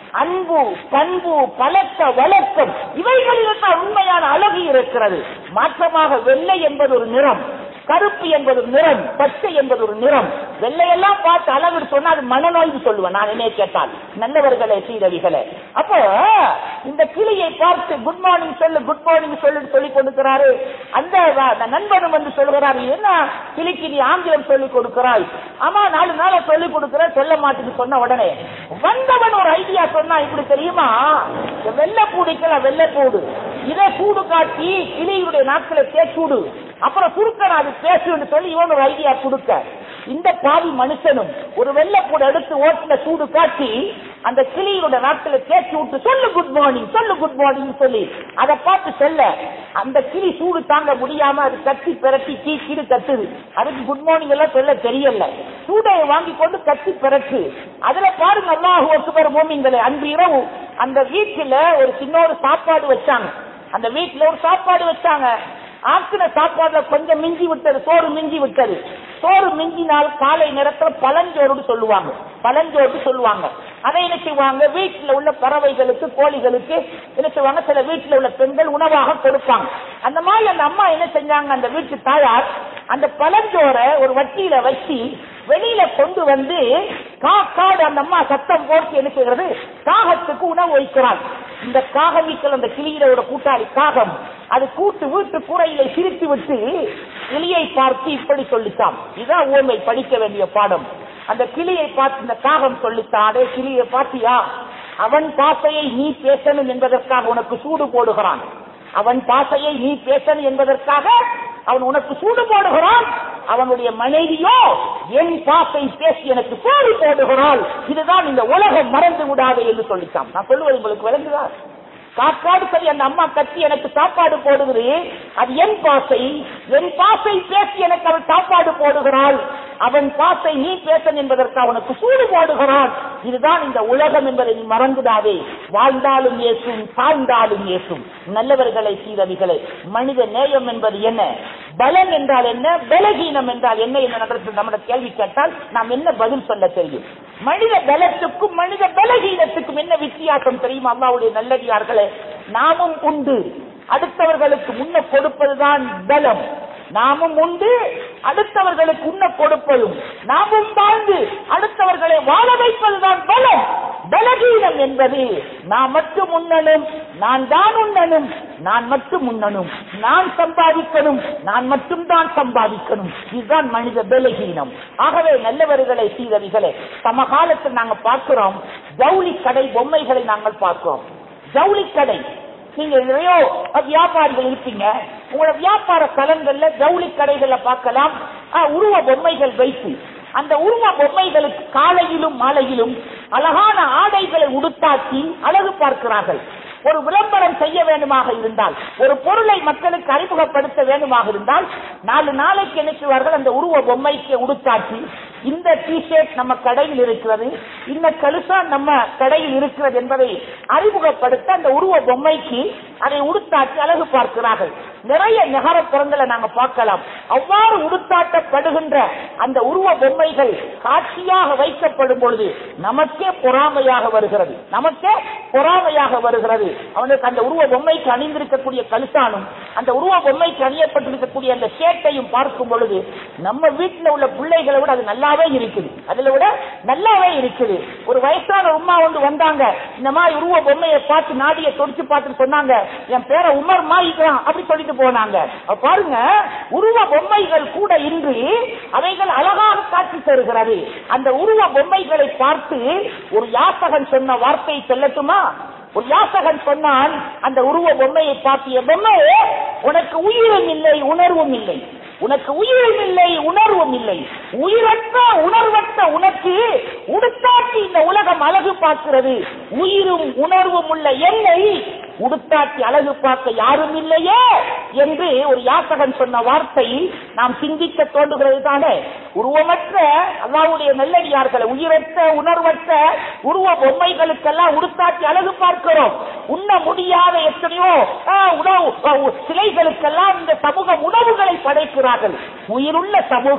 அன்பு பண்பு பழக்க வழக்கம் இவைகளில் தான் உண்மையான அழகு இருக்கிறது மாற்றமாக வெள்ளை என்பது ஒரு நிறம் கருப்பு என்பது ஒரு நிறம் பச்சை என்பது ஒரு நிறம் வெள்ளையெல்லாம் பார்த்து அழகு சொன்னா அது மனநோய்னு சொல்லுவேன் நான் என்ன கேட்டால் நல்லவர்களே சீரவிகளே அப்போ இந்த கிளியை பார்த்து குட் மார்னிங் சொல்லு குட் மார்னிங் சொல்லு சொல்லி கொடுக்கிறாரு அந்த வ- அந்த நண்பனும் வந்து சொல்கிறாரு என்ன கிளிக்கு நீ ஆங்கிலம் சொல்லிக் கொடுக்கிறாய் ஆமா நாலு நாள சொல்லிக் கொடுக்கிற சொல்ல மாட்டேன்னு சொன்ன உடனே வந்தவன் ஒரு ஐடியா சொன்னா இப்படி தெரியுமா இந்த வெள்ளை பூடிக்கல வெள்ளை பூடு இதை சூடு காட்டி கிளியுடைய நாட்களை தேச்சூடு அப்புறம் சுருக்கன அது பேசுன்னு சொல்லி இவன் ஒரு ஐடியா கொடுக்க இந்த பாவி மனுஷனும் ஒரு வெள்ளப்பூடு எடுத்து ஓட்டுல சூடு காட்டி அந்த கிளியினுடைய நாட்களை தேய்ச்சி விட்டு சொல்லு குட் மார்னிங் சொல்லு குட் மார்னிங் சொல்லி அதை பார்த்து சொல்ல அந்த கிளி சூடு தாங்க முடியாம அது கத்தி பிரட்டி கீ கீடு கத்துது அதுக்கு குட் மார்னிங் எல்லாம் சொல்ல தெரியல சூடையை வாங்கி கொண்டு கத்தி பிறக்கு அதுல பாருங்க அல்லாஹ் ஒத்துப்பெற மோமிங்களே அன்று இரவு அந்த வீட்டுல ஒரு சின்ன ஒரு சாப்பாடு வச்சாங்க அந்த வீட்டுல ஒரு சாப்பாடு வச்சாங்க ஆக்கின சாப்பாடுல கொஞ்சம் மிஞ்சி விட்டது சோறு மிஞ்சி விட்டது சோறு மிஞ்சினால் காலை நேரத்துல பழஞ்சோறுன்னு சொல்லுவாங்க பழஞ்சோறு சொல்லுவாங்க அதை என்ன செய்வாங்க வீட்டுல உள்ள பறவைகளுக்கு கோழிகளுக்கு என்ன செய்வாங்க சில வீட்டுல உள்ள பெண்கள் உணவாக கொடுப்பாங்க அந்த மாதிரி அந்த அம்மா என்ன செஞ்சாங்க அந்த வீட்டு தாயார் அந்த பழஞ்சோரை ஒரு வட்டியில வச்சு வெளியில கொண்டு வந்து காக்காடு அந்த அம்மா சத்தம் போட்டு என்ன செய்கிறது காகத்துக்கு உணவு வைக்கிறாள் இந்த காகவிக்கல் அந்த கிளியிலோட கூட்டாளி காகம் அது கூட்டு வீட்டு கூரையில சிரித்து விட்டு கிளியை பார்த்து இப்படி சொல்லித்தான் இதான் ஓமை படிக்க வேண்டிய பாடம் அந்த கிளியை பார்த்து இந்த காகம் சொல்லித்தான் அதே கிளியை பார்த்தியா அவன் பாசையை நீ பேசணும் என்பதற்காக உனக்கு சூடு போடுகிறான் அவன் பாசையை நீ பேசணும் என்பதற்காக அவன் உனக்கு சூடு போடுகிறான் அவனுடைய மனைவியோ என் பாசை பேசி எனக்கு சூடு போடுகிறாள் இதுதான் இந்த உலகம் மறந்து விடாது என்று சொல்லித்தான் நான் சொல்லுவது உங்களுக்கு விளங்குதா காக்காடு சரி அந்த அம்மா கத்தி எனக்கு சாப்பாடு போடுகிறது அது என் பாசை என் பாசை பேசி எனக்கு அவள் சாப்பாடு போடுகிறாள் அவன் பாசை நீ பேசன் என்பதற்கு அவனுக்கு சூடு போடுகிறான் இதுதான் இந்த உலகம் என்பதை நீ மறந்துடாதே வாழ்ந்தாலும் ஏசும் தாழ்ந்தாலும் ஏசும் நல்லவர்களை சீரவிகளை மனித நேயம் என்பது என்ன பலம் என்றால் என்ன பலகீனம் என்றால் என்ன என்று நடத்த நம்முடைய கேள்வி கேட்டால் நாம் என்ன பதில் சொல்ல தெரியும் மனித பலத்துக்கும் மனித பலகீனத்துக்கும் என்ன வித்தியாசம் தெரியுமா அல்லாவுடைய நல்லடியார்களே நாமும் உண்டு அடுத்தவர்களுக்கு முன்ன கொடுப்பதுதான் பலம் நாமும் உண்டு அடுத்தவர்களுக்கு உண்ண கொடுப்பதும் நாமும் வாழ்ந்து அடுத்தவர்களை வாழ வைப்பதுதான் பலம் பலகீனம் என்பது நான் மட்டும் உண்ணணும் நான் தான் உண்ணணும் நான் மட்டும் உண்ணணும் நான் சம்பாதிக்கணும் நான் மட்டும் தான் சம்பாதிக்கணும் இதுதான் மனித பலகீனம் ஆகவே நல்லவர்களை சீரவிகளை சமகாலத்தில் நாங்கள் பார்க்கிறோம் ஜவுளி கடை பொம்மைகளை நாங்கள் பார்க்கிறோம் ஜவுளி கடை நீங்க நிறைய வியாபாரிகள் இருப்பீங்க உங்களோட வியாபார தலங்கள்ல ஜவுளி கடைகளை பார்க்கலாம் ஆ, உருவ பொம்மைகள் வைத்து அந்த உருவ பொம்மைகளுக்கு காலையிலும் மாலையிலும் அழகான ஆடைகளை உடுத்தாக்கி அழகு பார்க்கிறார்கள் ஒரு விளம்பரம் செய்ய வேண்டுமாக இருந்தால் ஒரு பொருளை மக்களுக்கு அறிமுகப்படுத்த வேண்டுமாக இருந்தால் நாலு நாளைக்கு நினைச்சுவார்கள் அந்த உருவ பொம்மைக்கு உடுத்தாக்கி இந்த டிஷர்ட் நம்ம கடையில் இருக்கிறது இந்த கழுசா நம்ம கடையில் இருக்கிறது என்பதை அறிமுகப்படுத்த அந்த உருவ பொம்மைக்கு அதை உடுத்தாட்டி அழகு பார்க்கிறார்கள் நிறைய நகரப்புறங்களை நாங்க பார்க்கலாம் அவ்வாறு உடுத்தாட்டப்படுகின்ற அந்த உருவ பொம்மைகள் காட்சியாக வைக்கப்படும் பொழுது நமக்கே பொறாமையாக வருகிறது நமக்கே பொறாமையாக வருகிறது அவனுக்கு அந்த உருவ பொம்மைக்கு அணிந்திருக்கக்கூடிய கழுத்தானும் அந்த உருவ பொம்மைக்கு அணியப்பட்டிருக்கக்கூடிய அந்த ஷேட்டையும் பார்க்கும் பொழுது நம்ம வீட்டுல உள்ள பிள்ளைகளை விட அது நல்லாவே இருக்குது அதுல விட நல்லாவே இருக்குது ஒரு வயசான உமா வந்து வந்தாங்க இந்த மாதிரி உருவ பொம்மையை பார்த்து நாடியை தொடிச்சு பார்த்து சொன்னாங்க என் பேரை உமர் மாயிக்கிறான் அப்படி சொல்லிட்டு போனாங்க அப்ப பாருங்க உருவ பொம்மைகள் கூட இன்றி அவைகள் அழகாக காட்சி தருகிறது அந்த உருவ பொம்மைகளை பார்த்து ஒரு யாசகன் சொன்ன வார்த்தையை சொல்லட்டுமா ஒரு யாசகன் சொன்னான் அந்த உருவ பொம்மையை பார்த்திய பொம்மையே உனக்கு உயிரும் இல்லை உணர்வும் இல்லை உனக்கு உயிரும் இல்லை உணர்வும் இல்லை உயிரற்ற உணர்வற்ற உனக்கு உடுத்தாட்டி இந்த உலகம் அழகு பார்க்கிறது உயிரும் உணர்வும் உள்ள என்னை உடுத்தாட்டி அழகு பார்க்க யாரும் இல்லையே என்று ஒரு யாசகன் சொன்ன வார்த்தை நாம் சிந்திக்க தோன்றுகிறது தானே உருவமற்ற அல்லாவுடைய நல்லடியார்களை உயிரற்ற உணர்வற்ற உருவ பொம்மைகளுக்கெல்லாம் உடுத்தாட்டி அழகு பார்க்கிறோம் உண்ண முடியாத எத்தனையோ ஆ, உணவு ஆ, சிலைகளுக்கெல்லாம் இந்த சமூகம் உணவுகளை படைக்கிறார்கள் உயிருள்ள சமூகம்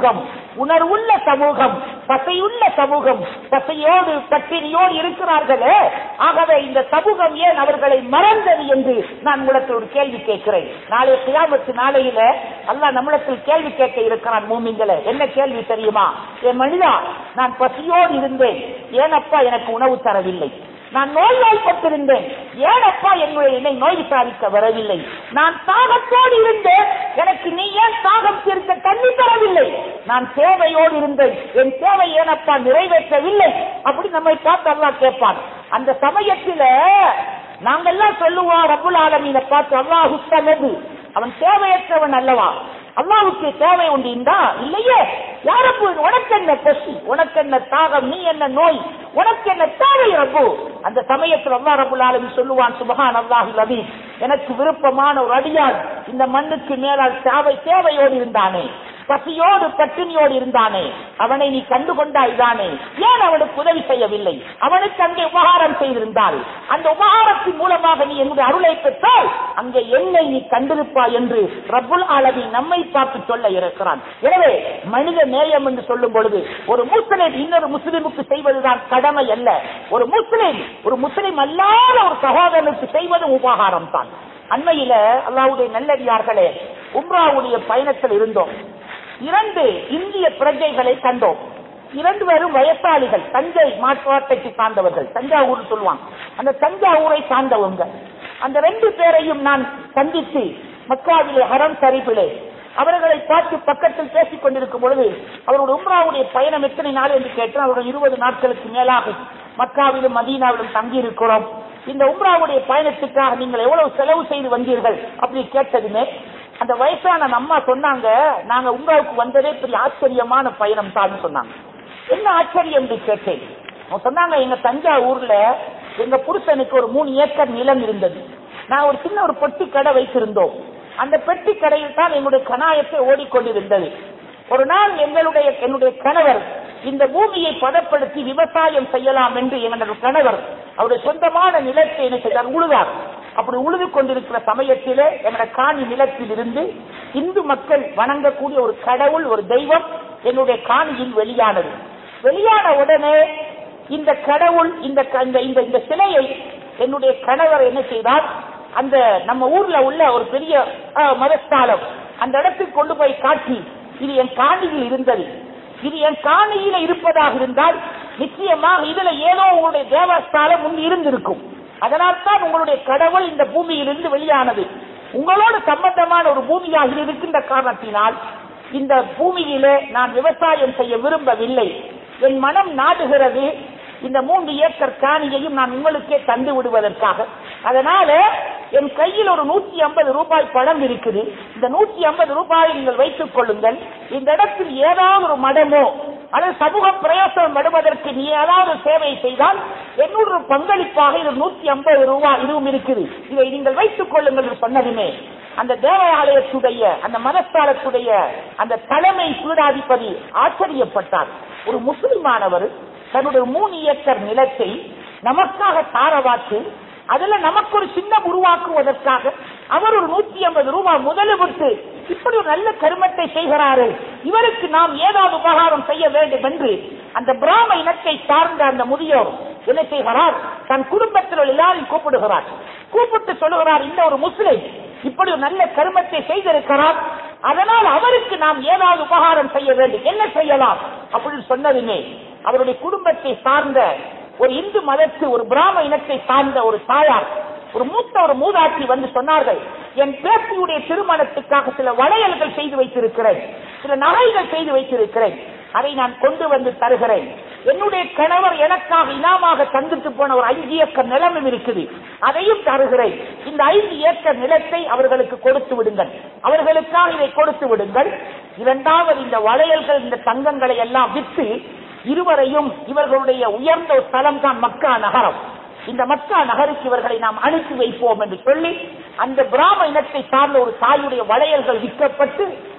உணர்வுள்ள சமூகம் பசையுள்ள சமூகம் பசையோடு பட்டினியோடு இருக்கிறார்களே ஆகவே இந்த சமூகம் ஏன் அவர்களை மறந்தது என்று நான் உங்களிடத்தில் ஒரு கேள்வி கேட்கிறேன் நாளைய கியாமத்து நாளையில அல்லாஹ் நம்மிடத்தில் கேள்வி கேட்க இருக்கிறான் மூமிங்களே என்ன கேள்வி தெரியுமா என் மனிதா நான் பசியோடு இருந்தேன் ஏனப்பா எனக்கு உணவு தரவில்லை நான் நோய் நோய்பட்டிருந்தேன் ஏனப்பா என்னுடைய என்னை நோய் விசாரிக்க வரவில்லை நான் தாகத்தோடு இருந்தேன் எனக்கு நீ ஏன் தாகம் தீர்க்க தண்ணி தரவில்லை நான் தேவையோடு இருந்தேன் என் தேவை ஏனப்பா நிறைவேற்றவில்லை அப்படி நம்மை பார்த்து அல்லாஹ் கேட்பான் அந்த சமயத்தில நாங்கெல்லாம் சொல்லுவோம் ரபுல் ஆலமீனை பார்த்து அல்லாஹ் உத்தமது அவன் தேவையற்றவன் அல்லவா அல்லாவுக்கு தேவை உண்டு இந்தா இல்லையே யாரப்பு உனக்கு என்ன பசி உனக்கு என்ன தாகம் நீ என்ன நோய் உனக்கு என்ன தேவை ரப்பு அந்த சமயத்தில் அல்லா ரபுல் ஆலமி சொல்லுவான் சுபஹான் அல்லாஹு லபீ எனக்கு விருப்பமான ஒரு அடியான் இந்த மண்ணுக்கு மேலால் தேவை தேவையோடு இருந்தானே பசியோடு பட்டினியோடு இருந்தானே அவனை நீ கண்டு கொண்டாய் தானே ஏன் அவனுக்கு உதவி செய்யவில்லை அவனுக்கு அங்கே உபகாரம் செய்திருந்தால் அந்த உபகாரத்தின் மூலமாக நீ என்னுடைய அருளை பெற்றால் அங்கே என்னை நீ கண்டிருப்பாய் என்று ரப்புல் ஆலமி நம்மை பார்த்து சொல்ல இருக்கிறான் எனவே மனித நேயம் என்று சொல்லும் பொழுது ஒரு முஸ்லிம் இன்னொரு முஸ்லிமுக்கு செய்வதுதான் கடமை அல்ல ஒரு முஸ்லிம் ஒரு முஸ்லிம் அல்லாத ஒரு சகோதரனுக்கு செய்வது உபகாரம் தான் அண்மையில அல்லாவுடைய நல்லடியார்களே உம்ராவுடைய பயணத்தில் இருந்தோம் இரண்டு இந்திய பிரஜைகளை கண்டோம் இரண்டு பேரும் வயசாளிகள் தஞ்சை மாற்றுவாட்டைக்கு சார்ந்தவர்கள் தஞ்சாவூர் சொல்லுவாங்க அந்த தஞ்சாவூரை சார்ந்தவங்க அந்த ரெண்டு பேரையும் நான் சந்தித்து மக்காவிலே ஹரம் சரிபிலே அவர்களை பார்த்து பக்கத்தில் பேசிக் கொண்டிருக்கும் பொழுது அவருடைய உம்ராவுடைய பயணம் எத்தனை நாள் என்று கேட்டேன் அவர்கள் இருபது நாட்களுக்கு மேலாக மக்காவிலும் மதீனாவிலும் தங்கி இருக்கிறோம் இந்த உம்ராவுடைய பயணத்துக்காக நீங்கள் எவ்வளவு செலவு செய்து வந்தீர்கள் அப்படி கேட்டதுமே அந்த வயசான அம்மா சொன்னாங்க நாங்க உம்ராவுக்கு வந்ததே பெரிய ஆச்சரியமான பயணம் தான் சொன்னாங்க என்ன ஆச்சரியம் என்று கேட்டேன் அவங்க சொன்னாங்க எங்க தஞ்சாவூர்ல எங்க புருஷனுக்கு ஒரு மூணு ஏக்கர் நிலம் இருந்தது நான் ஒரு சின்ன ஒரு பெட்டி கடை வைத்திருந்தோம் அந்த பெட்டி கடையில் தான் எங்களுடைய கணாயத்தை ஓடிக்கொண்டிருந்தது ஒரு நாள் எங்களுடைய என்னுடைய கணவர் இந்த பூமியை பதப்படுத்தி விவசாயம் செய்யலாம் என்று எங்களுடைய கணவர் அவருடைய சொந்தமான நிலத்தை என்ன செய்தார் உழுதார் அப்படி உழுது கொண்டிருக்கிற சமயத்திலே எங்களுடைய காணி நிலத்தில் இருந்து இந்து மக்கள் வணங்கக்கூடிய ஒரு கடவுள் ஒரு தெய்வம் என்னுடைய காணியில் வெளியானது வெளியான உடனே இந்த கடவுள் இந்த க- இந்த- இந்த இந்த சிலையை என்னுடைய கணவர் என்ன செய்தார் அந்த நம்ம ஊர்ல உள்ள ஒரு பெரிய அஹ், மதஸ்தாலம் அந்த இடத்துக்கு கொண்டு போய் காட்டி இது என் காணியில் இருந்தது இது என் காணியில இருப்பதாக இருந்தால் நிச்சயமாக இதுல ஏதோ உங்களுடைய தேவஸ்தானம் முன் இருந்திருக்கும் அதனால் தான் உங்களுடைய கடவுள் இந்த பூமியிலிருந்து வெளியானது உங்களோடு சம்பந்தமான ஒரு பூமியாக இருக்கின்ற காரணத்தினால் இந்த பூமியிலே நான் விவசாயம் செய்ய விரும்பவில்லை என் மனம் நாடுகிறது இந்த மூன்று ஏக்கர் காணியையும் நான் உங்களுக்கே தந்து விடுவதற்காக அதனால என் கையில் ஒரு நூற்றி ஐம்பது ரூபாய் பணம் இருக்குது இந்த நூற்றி ஐம்பது ரூபாயை நீங்கள் வைத்துக் கொள்ளுங்கள் இந்த இடத்தில் ஏதாவது ஒரு மடமோ அல்லது சமூக பிரயோசனம் படுவதற்கு நீ ஏதாவது சேவை செய்தால் என்னுடைய பங்களிப்பாக இது நூற்றி ஐம்பது ரூபாய் இதுவும் இருக்குது இதை நீங்கள் வைத்துக் கொள்ளுங்கள் என்று சொன்னதுமே அந்த தேவாலயத்துடைய அந்த மதஸ்தாலத்துடைய அந்த தலைமை பீடாதிபதி ஆச்சரியப்பட்டார் ஒரு முஸ்லிமானவர் தன்னுடைய மூணு ஏக்கர் நிலத்தை நமக்காக தாரவாத்து அதுல நமக்கு ஒரு சின்னம் உருவாக்குவதற்காக அவர் ஒரு நூத்தி ஐம்பது ரூபாய் முதலிவிட்டு இப்படி ஒரு நல்ல கருமத்தை செய்கிறாரு இவருக்கு நாம் ஏதாவது உபகாரம் செய்ய வேண்டும் என்று அந்த பிராம இனத்தை சார்ந்த அந்த முதியோர் என்ன செய்கிறார் தன் குடும்பத்தில் உள்ள எல்லாரையும் கூப்பிடுகிறார் கூப்பிட்டு சொல்லுகிறார் இந்த ஒரு முஸ்லிம் இப்படி ஒரு நல்ல கருமத்தை செய்திருக்கிறார் அதனால் அவருக்கு நாம் ஏதாவது உபகாரம் செய்ய வேண்டும் என்ன செய்யலாம் அப்படின்னு சொன்னதுமே அவருடைய குடும்பத்தை சார்ந்த ஒரு இந்து மதத்து ஒரு பிராம இனத்தை சார்ந்த ஒரு தாயார் ஒரு மூத்த ஒரு மூதாட்டி வந்து சொன்னார்கள் என் பேத்தியுடைய திருமணத்துக்காக சில வளையல்கள் செய்து வைத்திருக்கிறேன் சில நகைகள் செய்து வைத்திருக்கிறேன் அதை நான் கொண்டு வந்து தருகிறேன் என்னுடைய கணவர் எனக்காக இனாமாக தந்துட்டு போன ஒரு ஐந்து ஏக்கர் நிலமும் இருக்குது அதையும் தருகிறேன் இந்த ஐந்து ஏக்கர் நிலத்தை அவர்களுக்கு கொடுத்து விடுங்கள் அவர்களுக்காக இதை கொடுத்து விடுங்கள் இரண்டாவது இந்த வளையல்கள் இந்த தங்கங்களை எல்லாம் விற்று இருவரையும் இவர்களுடைய உயர்ந்த ஒரு ஸ்தலம் தான் மக்கா நகரம் இந்த மக்கா நகருக்கு இவர்களை நாம் அனுப்பி வைப்போம் என்று சொல்லி அந்த பிராம இனத்தை சார்ந்த ஒரு தாயுடைய வளையல்கள் விற்கப்பட்டு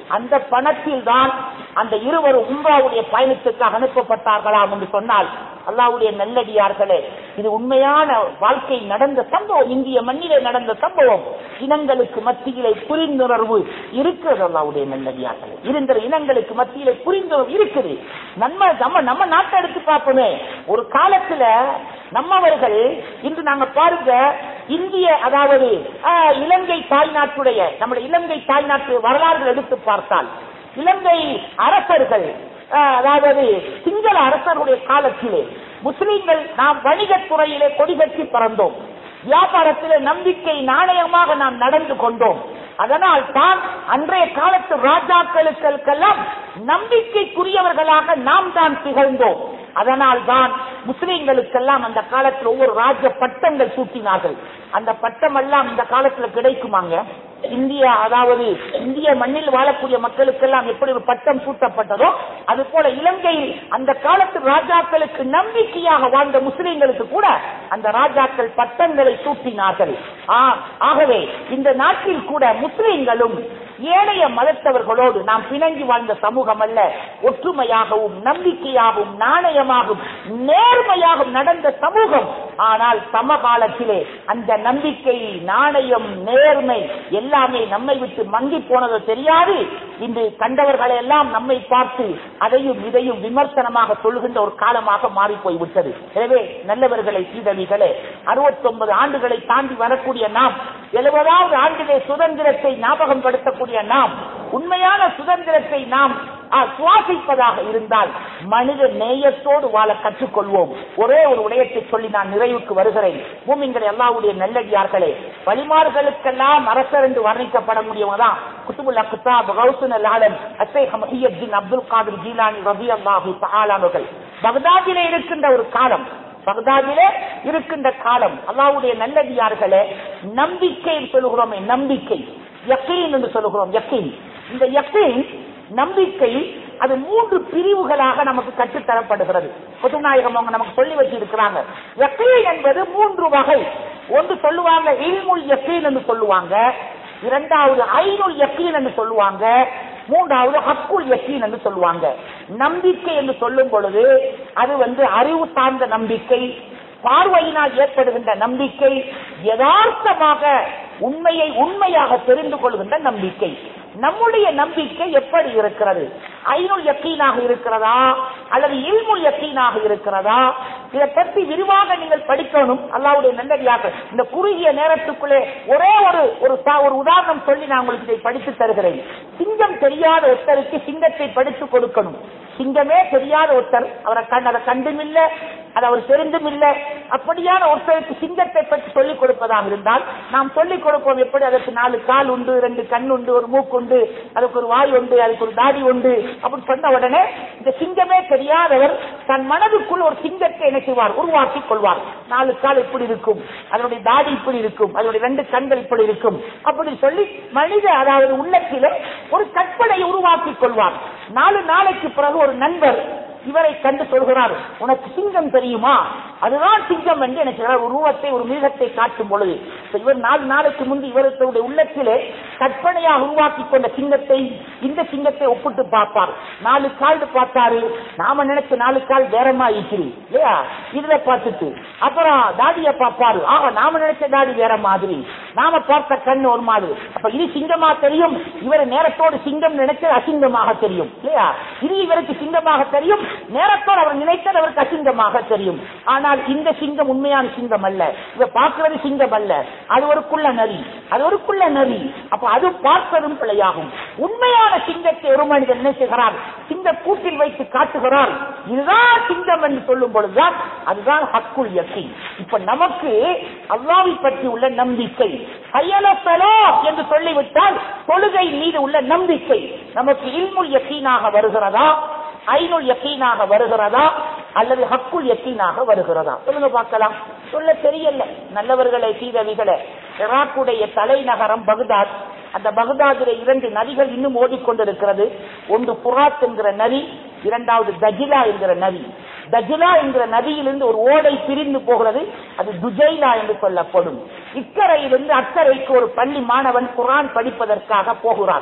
அந்த பணத்தில் தான் அந்த இருவரும் உம்ராவுடைய பயணத்துக்காக அனுப்பப்பட்டார்களாம் என்று சொன்னால் அல்லாவுடைய நல்லடியார்களே இது உண்மையான வாழ்க்கை நடந்த சம்பவம் இந்திய மண்ணிலே நடந்த சம்பவம் இனங்களுக்கு மத்தியிலே புரிந்துணர்வு இருக்கிறது அல்லாவுடைய நல்லடியார்களே இருந்த இனங்களுக்கு மத்தியிலே புரிந்துணர்வு இருக்குது நம்ம நம்ம நம்ம நாட்டை எடுத்து பார்ப்போமே ஒரு காலத்துல நம்மவர்கள் இன்று நாங்க பாருங்க இந்திய அதாவது ஆஹ், இலங்கை தாய்நாட்டுடைய நம்முடைய இலங்கை தாய்நாட்டு வரலாறுகள் எடுத்து பார்த்தால் இலங்கை அரசர்கள் ஆஹ், அதாவது சிங்கள அரசருடைய காலத்திலே முஸ்லிம்கள் நாம் வணிகத் துறையிலே கொடிகட்டி பறந்தோம் வியாபாரத்திலே நம்பிக்கை நாணயமாக நாம் நடந்து கொண்டோம் அதனால் தான் அன்றைய காலத்து ராஜாக்களுக்கெல்லாம் நம்பிக்கைக்குரியவர்களாக நாம் தான் திகழ்ந்தோம் அதனால் தான் முஸ்லிம்களுக்கெல்லாம் அந்த காலத்தில் ஒவ்வொரு ராஜ பட்டங்கள் சூட்டினார்கள் அந்த பட்டம் எல்லாம் இந்த காலத்துல கிடைக்குமாங்க இந்தியா அதாவது இந்திய மண்ணில் வாழக்கூடிய மக்களுக்கெல்லாம் எப்படி ஒரு பட்டம் சூட்டப்பட்டதோ அது போல இலங்கையில் அந்த காலத்து ராஜாக்களுக்கு நம்பிக்கையாக வாழ்ந்த முஸ்லிம்களுக்கு கூட அந்த ராஜாக்கள் பட்டங்களை சூட்டினார்கள் ஆ, ஆகவே இந்த நாட்டில் கூட முஸ்லிம்களும் ஏனைய மதத்தவர்களோடு நாம் பிணங்கி வாழ்ந்த சமூகம் அல்ல ஒற்றுமையாகவும் நம்பிக்கையாகவும் நாணயமாகவும் நேர்மையாகவும் நடந்த சமூகம் ஆனால் சமகாலத்திலே அந்த நம்பிக்கை நாணயம் நேர்மை எல்லாமே நம்மை விட்டு மங்கி போனது தெரியாது இன்று கண்டவர்களை எல்லாம் நம்மை பார்த்து அதையும் இதையும் விமர்சனமாக சொல்லுகின்ற ஒரு காலமாக மாறி போய் விட்டது எனவே நல்லவர்களை சீதவிகளே அறுபத்தி ஒன்பது ஆண்டுகளை தாண்டி வரக்கூடிய நாம் எழுபதாவது ஆண்டிலே சுதந்திரத்தை ஞாபகம் படுத்தக்கூடிய நாம் உண்மையான சுதந்திரத்தை நாம் ஆ, சுவாசிப்பதாக இருந்தால் மனித நேயத்தோடு வாழ கற்றுக்கொள்வோம் ஒரே ஒரு விடயத்தை சொல்லி நான் நிறைவுக்கு வருகிறேன் பூமிங்களை எல்லாவுடைய நல்லடியார்களே வழிமார்களுக்கெல்லாம் அரசர் என்று வர்ணிக்கப்படக்கூடியவங்க தான் குத்துபுல் அக்தாப் கௌசுன் அல் ஆலம் அசேக் மஹியப்தின் அப்துல் காதிர் ஜீலானி ரபி அல்லாஹு அவர்கள் பகதாதிலே இருக்கின்ற ஒரு காலம் பகதாதிலே இருக்கின்ற காலம் அல்லாவுடைய நல்லடியார்களே நம்பிக்கை சொல்லுகிறோமே நம்பிக்கை யக்கீன் என்று சொல்லுகிறோம் யக்கீன் இந்த யக்கீன் நம்பிக்கை அது மூன்று பிரிவுகளாக நமக்கு கற்றுத்தரப்படுகிறது புதுநாயகம் அவங்க நமக்கு சொல்லி வச்சிருக்கிறாங்க யக்கீன் என்பது மூன்று வகை ஒன்று சொல்லுவாங்க இல்முல் யக்கீன் என்று சொல்லுவாங்க இரண்டாவது ஐநுல் யக்கீன் என்று சொல்லுவாங்க மூன்றாவது ஹக்குல் யக்கீன் என்று சொல்லுவாங்க நம்பிக்கை என்று சொல்லும் பொழுது அது வந்து அறிவு சார்ந்த நம்பிக்கை பார்வையினால் ஏற்படுகின்ற நம்பிக்கை யதார்த்தமாக உண்மையை உண்மையாக தெரிந்து கொள்கின்ற நம்பிக்கை நம்முடைய நம்பிக்கை எப்படி இருக்கிறது ஐநூல் யக்கீனாக இருக்கிறதா அல்லது இல்முல் யக்கீனாக இருக்கிறதா இதை பற்றி விரிவாக நீங்கள் படிக்கணும் அல்லாவுடைய நல்லடியாக இந்த குறுகிய நேரத்துக்குள்ளே ஒரே ஒரு ஒரு சா- ஒரு உதாரணம் சொல்லி நான் உங்களுக்கு இதை படித்து தருகிறேன் சிங்கம் தெரியாத ஒருத்தருக்கு சிங்கத்தை படித்து கொடுக்கணும் சிங்கமே தெரியாத ஒருத்தர் அவரை கண் அதை கண்டும் இல்ல அது அவர் தெரிந்தும் இல்ல அப்படியான ஒருத்தருக்கு சிங்கத்தை பற்றி சொல்லிக் கொடுப்பதாக இருந்தால் நாம் சொல்லிக் கொடுப்போம் எப்படி அதற்கு நாலு கால் உண்டு ரெண்டு கண் உண்டு ஒரு மூக்கு உண்டு அதுக்கு ஒரு வாய் உண்டு அதுக்கு ஒரு தாடி உண்டு அப்படி சொன்ன உடனே இந்த சிங்கமே தெரியாதவர் தன் மனதுக்குள் ஒரு சிங்கத்தை என்ன செய்வார் உருவாக்கி கொள்வார் நாலு கால் இப்படி இருக்கும் அதனுடைய தாடி இப்படி இருக்கும் அதனுடைய ரெண்டு கண்கள் இப்படி இருக்கும் அப்படி சொல்லி மனித அதாவது உள்ளத்திலே ஒரு கற்பனையை உருவாக்கி கொள்வார் நாலு நாளைக்கு பிறகு ஒரு நண்பர் இவரை கண்டு சொல்கிறார் உனக்கு சிங்கம் தெரியுமா அதுதான் சிங்கம் என்று எனக்கு ஒரு உருவத்தை ஒரு மிருகத்தை காட்டும் பொழுது இப்ப இவர் நாலு நாளைக்கு முன்பு இவருடைய உள்ளத்திலே கற்பனையாக உருவாக்கி கொண்ட சிங்கத்தை இந்த சிங்கத்தை ஒப்பிட்டு பார்ப்பார் நாலு கால் பார்த்தாரு நாம நினைச்ச நாலு கால் வேறமா இருக்குது இல்லையா இதுல பார்த்துட்டு அப்புறம் தாடிய பார்ப்பாரு ஆக நாம நினைச்ச தாடி வேற மாதிரி நாம பார்த்த கண் ஒரு மாதிரி அப்ப இது சிங்கமா தெரியும் இவர் நேரத்தோடு சிங்கம் நினைச்சது அசிங்கமாக தெரியும் இல்லையா இது இவருக்கு சிங்கமாக தெரியும் நேரத்தோடு அவர் நினைத்தது அவருக்கு அசிங்கமாக தெரியும் ஆனால் இந்த சிங்கம் உண்மையான சிங்கம் அல்ல இவர் பார்க்கிறது சிங்கம் அல்ல அது ஒரு குள்ள நரி அது ஒரு குள்ள நரி அப்ப அது பார்ப்பதும் பிழையாகும் உண்மையான சிங்கத்தை ஒரு மனிதன் என்ன செய்கிறார் சிங்க கூட்டில் வைத்து காட்டுகிறார் இதுதான் சிங்கம் என்று சொல்லும் பொழுதுதான் அதுதான் ஹக்குல் யக்கி இப்ப நமக்கு அல்லாவை பற்றி உள்ள நம்பிக்கை கையலசலோ என்று சொல்லிவிட்டால் தொழுகை மீது உள்ள நம்பிக்கை நமக்கு இல்முல் யக்கீனாக வருகிறதா ஐநூல் யக்கீனாக வருகிறதா அல்லது ஹக்குல் யக்கீனாக வருகிறதா சொல்லுங்க பார்க்கலாம் சொல்ல தெரியல நல்லவர்களே சீதவிகளே ஈராக்குடைய தலைநகரம் பகுதாத் அந்த பகுதாதிலே இரண்டு நதிகள் இன்னும் ஓடிக்கொண்டிருக்கிறது ஒன்று புராத் என்கிற நதி இரண்டாவது தஜிலா என்கிற நதி தஜிலா என்கிற நதியிலிருந்து ஒரு ஓடை பிரிந்து போகிறது அது துஜைலா என்று சொல்லப்படும் இக்கரையிலிருந்து அக்கறைக்கு ஒரு பள்ளி மாணவன் குரான் படிப்பதற்காக போகிறான்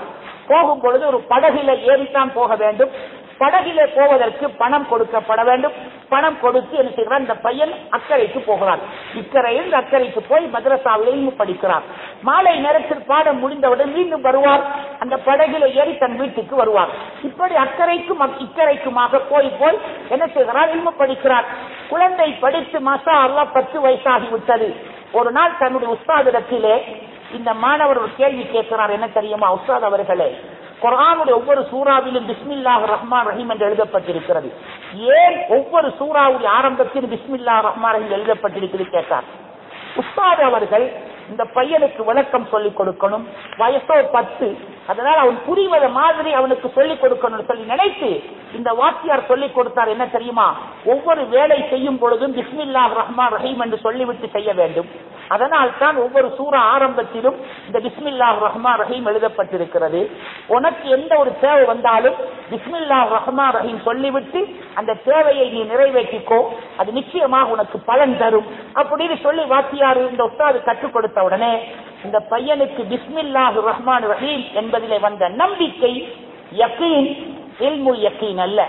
போகும் பொழுது ஒரு படகில ஏறித்தான் போக வேண்டும் படகிலே போவதற்கு பணம் கொடுக்கப்பட வேண்டும் பணம் கொடுத்து என்ன செய்கிறார் இந்த பையன் அக்கறைக்கு போகிறார் இக்கரையில் அக்கறைக்கு போய் மதரசாவில் இல்மு படிக்கிறார் மாலை நேரத்தில் பாடம் முடிந்தவுடன் மீண்டும் வருவார் அந்த படகில ஏறி தன் வீட்டுக்கு வருவார் இப்படி அக்கறைக்கும் அக்- இக்கரைக்குமாக போய் போய் என்ன செய்கிறார் இல்மு படிக்கிறார் குழந்தை படித்து மாசா அல்லாஹ் பத்து வயசாகி விட்டது ஒரு நாள் தன்னுடைய உஸ்தாதிடத்திலே இந்த மாணவர் ஒரு கேள்வி கேட்கிறார் என்ன தெரியுமா உஸ்தாத் அவர்களே குர்ஆனுடைய ஒவ்வொரு சூறாவிலும் பிஸ்மில்லாஹ் ரஹ்மான் ரஹீம் என்று எழுதப்பட்டிருக்கிறது ஏன் ஒவ்வொரு சூறாவுடைய ஆரம்பத்தில் பிஸ்மில்லாஹ் ரஹ்மான் ரஹீம் எழுதப்பட்டிருக்கிறது கேட்டார் உஸ்தாத் அவர்கள் இந்த பையனுக்கு விளக்கம் சொல்லிக் கொடுக்கணும் வயசோ பத்து அதனால அவன் புரிவத மாதிரி அவனுக்கு சொல்லிக் கொடுக்கணும்னு சொல்லி நினைத்து இந்த வாத்தியார் சொல்லிக் கொடுத்தார் என்ன தெரியுமா ஒவ்வொரு வேலை செய்யும் பொழுதும் பிஸ்மில்லாஹ் ரஹ்மான் ரஹீம் என்று சொல்லிவிட்டு செய்ய வேண்டும் அதனால் தான் ஒவ்வொரு சூறா ஆரம்பத்திலும் இந்த பிஸ்மில்லாஹ் ரஹ்மான் ரஹீம் எழுதப்பட்டிருக்கிறது உனக்கு எந்த ஒரு தேவை வந்தாலும் பிஸ்மில்லாஹ் ரஹ்மான் ரஹீம் சொல்லிவிட்டு அந்த தேவையை நீ நிறைவேற்றிக்கோ அது நிச்சயமாக உனக்கு பலன் தரும் அப்படின்னு சொல்லி வாத்தியார் இந்த உஸ்தாது கற்றுக் கொடுத்த உடனே இந்த பையனுக்கு பிஸ்மில்லாஹ் ரஹ்மான் ரஹீம் என்பதிலே வந்த நம்பிக்கை யக்கீன் இல்முல் யக்கீன் அல்ல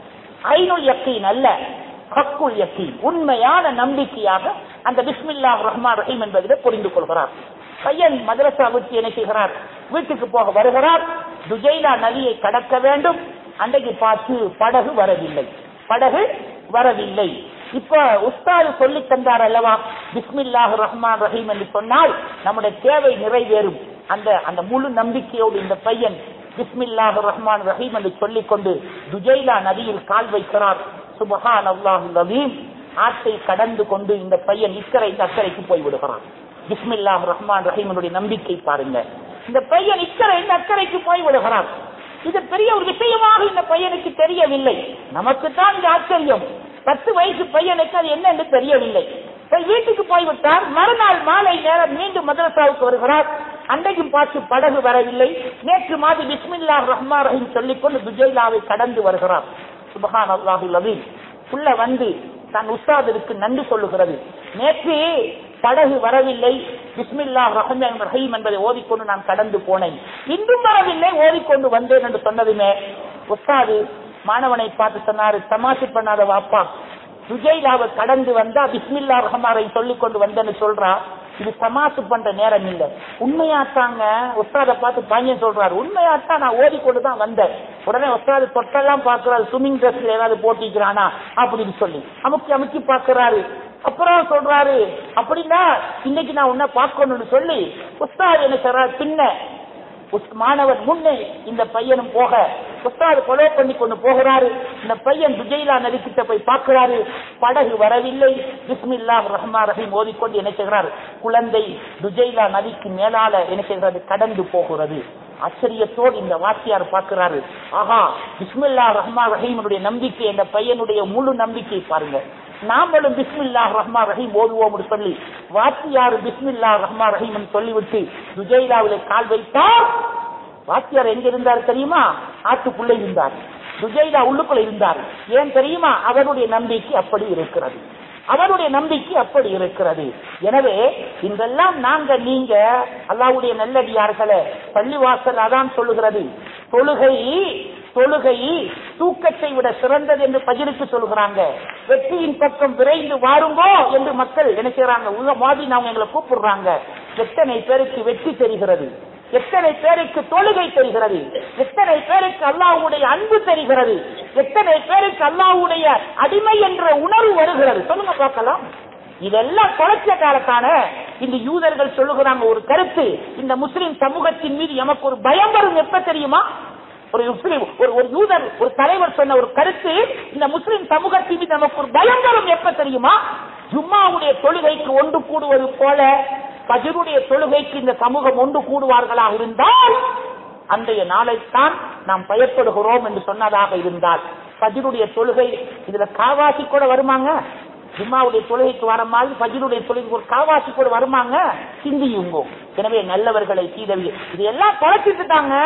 ஐனுல் யக்கீன் அல்ல ஹக்குல் யக்கீன் உண்மையான நம்பிக்கையாக அந்த பிஸ்மில்லாஹ் ரஹ்மான் ரஹீம் என்பதிலே புரிந்து கொள்கிறார் பையன் மதரசா விட்டு என்ன செய்கிறார் வீட்டுக்கு போக வருகிறார் துஜைலா நதியை கடக்க வேண்டும் அன்றைக்கு பார்த்து படகு வரவில்லை படகு வரவில்லை இப்ப உஸ்தாது சொல்லி தந்தார் அல்லவா பிஸ்மில்லாஹ் ரஹ்மான் ரஹீம் என்று சொன்னால் நம்முடைய தேவை நிறைவேறும் அந்த அந்த முழு நம்பிக்கையோடு இந்த பையன் பிஸ்மில்லாஹ் ரஹ்மான் ரஹீம் என்று சொல்லிக் கொண்டு துஜைலா நதியில் கால் வைக்கிறார் சுபஹான் அல்லாஹு ரஹீம் ஆற்றை கடந்து கொண்டு இந்த பையன் இக்கரை இந்த அக்கறைக்கு போய் விடுகிறான் பிஸ்மில்லாஹ் ரஹ்மான் ரஹீமனுடைய நம்பிக்கை பாருங்க இந்த பையன் இக்கரை இந்த அக்கறைக்கு போய் விடுகிறான் இது பெரிய ஒரு விஷயமாக இந்த பையனுக்கு தெரியவில்லை நமக்கு தான் இந்த ஆச்சரியம் பத்து வயசு பையனுக்கு அது என்ன என்று தெரியவில்லை போய் வீட்டுக்கு போய்விட்டார் மறுநாள் மாலை நேரம் மீண்டும் மதரசாவுக்கு வருகிறார் அன்றைக்கும் பார்த்து படகு வரவில்லை நேற்று மாதி பிஸ்மில்லா ரஹ்மா ரஹீம் சொல்லிக்கொண்டு துஜைலாவை கடந்து வருகிறார் சுபஹான் அல்லாஹு லவீம் உள்ள வந்து தன் உஸ்தாதிற்கு நன்றி சொல்லுகிறது நேற்று படகு வரவில்லை பிஸ்மில்லா ரஹ்மான் ரஹீம் என்பதை ஓதிக்கொண்டு நான் கடந்து போனேன் இன்றும் வரவில்லை ஓதிக்கொண்டு வந்தேன் என்று சொன்னதுமே உஸ்தாது மாணவனை பார்த்து சொன்னாரு தமாஷு பண்ணாத வாப்பா சுஜைலாவை கடந்து வந்தா பிஸ்மில்லா ரஹ்மாரை சொல்லிக் கொண்டு வந்தேன்னு சொல்றா இது சமாசு பண்ற நேரம் இல்ல உண்மையாத்தாங்க உஸ்தாத பார்த்து பையன் சொல்றாரு உண்மையாத்தான் நான் ஓடிக்கொண்டு தான் வந்தேன் உடனே உஸ்தாது தொட்டெல்லாம் பாக்குறாரு ஸ்விம்மிங் ட்ரெஸ்ல ஏதாவது போட்டிக்கிறானா அப்படின்னு சொல்லி அமுக்கி அமுக்கி பாக்குறாரு அப்புறம் சொல்றாரு அப்படின்னா இன்னைக்கு நான் உன்னை பார்க்கணும்னு சொல்லி உஸ்தாது என்ன சொல்றாரு பின்ன உஸ்- மாணவன் முன்னே இந்த பையனும் போக உஸ்தாது கொலை பண்ணி கொண்டு போகிறாரு இந்த பையன் விஜயிலா நதிக்கிட்ட போய் பார்க்கிறாரு படகு வரவில்லை பிஸ்மில்லா ரஹ்மா ரஹீம் ஓதிக்கொண்டு என்ன செய்கிறார் குழந்தை துஜைலா நதிக்கு மேலால என்ன செய்கிறது கடந்து போகிறது ஆச்சரியத்தோடு இந்த வாத்தியார் பார்க்கிறாரு ஆஹா பிஸ்மில்லா ரஹ்மா ரஹீமனுடைய நம்பிக்கை இந்த பையனுடைய முழு நம்பிக்கை பாருங்க நாமளும் பிஸ்மில்லா ரஹ்மா ரஹீம் ஓதுவோம் சொல்லி வாத்தியார் பிஸ்மில்லா ரஹ்மா ரஹீம் சொல்லிவிட்டு துஜைலாவிலே கால் வைத்தார் வாத்தியார் எங்க இருந்தார் தெரியுமா ஆட்டுக்குள்ள இருந்தார் துஜைலா உள்ளுக்குள்ள இருந்தார் ஏன் தெரியுமா அவருடைய நம்பிக்கை அப்படி இருக்கிறது அவருடைய நம்பிக்கை அப்படி இருக்கிறது எனவே இன்றெல்லாம் நாங்க நீங்க அல்லாவுடைய நல்லடியார்களே பள்ளிவாசல் அதான் சொல்லுகிறது தொழுகை தொழுகை தூக்கத்தை விட சிறந்தது என்று பகிர்ந்து சொல்கிறாங்க வெற்றியின் பக்கம் விரைந்து வாருங்கோ என்று மக்கள் என்ன செய்யறாங்க உள்ள மாதிரி அவங்க எங்களை கூப்பிடுறாங்க எத்தனை பேருக்கு வெற்றி தெரிகிறது எத்தனை பேருக்கு தொழுகை தெரிகிறது எத்தனை பேருக்கு அல்லாஹ்வுடைய அன்பு தெரிகிறது எத்தனை பேருக்கு அல்லாஹ்வுடைய அடிமை என்ற உணர்வு வருகிறது சொல்லுங்க பார்க்கலாம் இதெல்லாம் தொலைச்ச காலத்தான இந்த யூதர்கள் சொல்லுகிறாங்க ஒரு கருத்து இந்த முஸ்லிம் சமூகத்தின் மீது எமக்கு ஒரு பயம் வரும் எப்ப தெரியுமா ஒரு முஸ்லிம் ஒரு ஒரு யூதர் ஒரு தலைவர் சொன்ன ஒரு கருத்து இந்த முஸ்லிம் சமூகத்தின் மீது நமக்கு ஒரு பயம் வரும் எப்ப தெரியுமா ஜும்மாவுடைய தொழுகைக்கு ஒன்று கூடுவது போல பஜருடைய தொழுகைக்கு இந்த சமூகம் ஒன்று கூடுவார்களாக இருந்தால் அன்றைய நாளைத்தான் நாம் பயப்படுகிறோம் என்று சொன்னதாக இருந்தால் பஜருடைய தொழுகை இதுல காவாசி கூட வருமாங்க ஜும்மாவுடைய தொழுகைக்கு வர மாதிரி பஜருடைய தொழுகைக்கு ஒரு காவாசி கூட வருமாங்க சிந்தியுங்கோ எனவே நல்லவர்களை சீதவி இது எல்லாம் தொலைச்சிட்டுட்டாங்க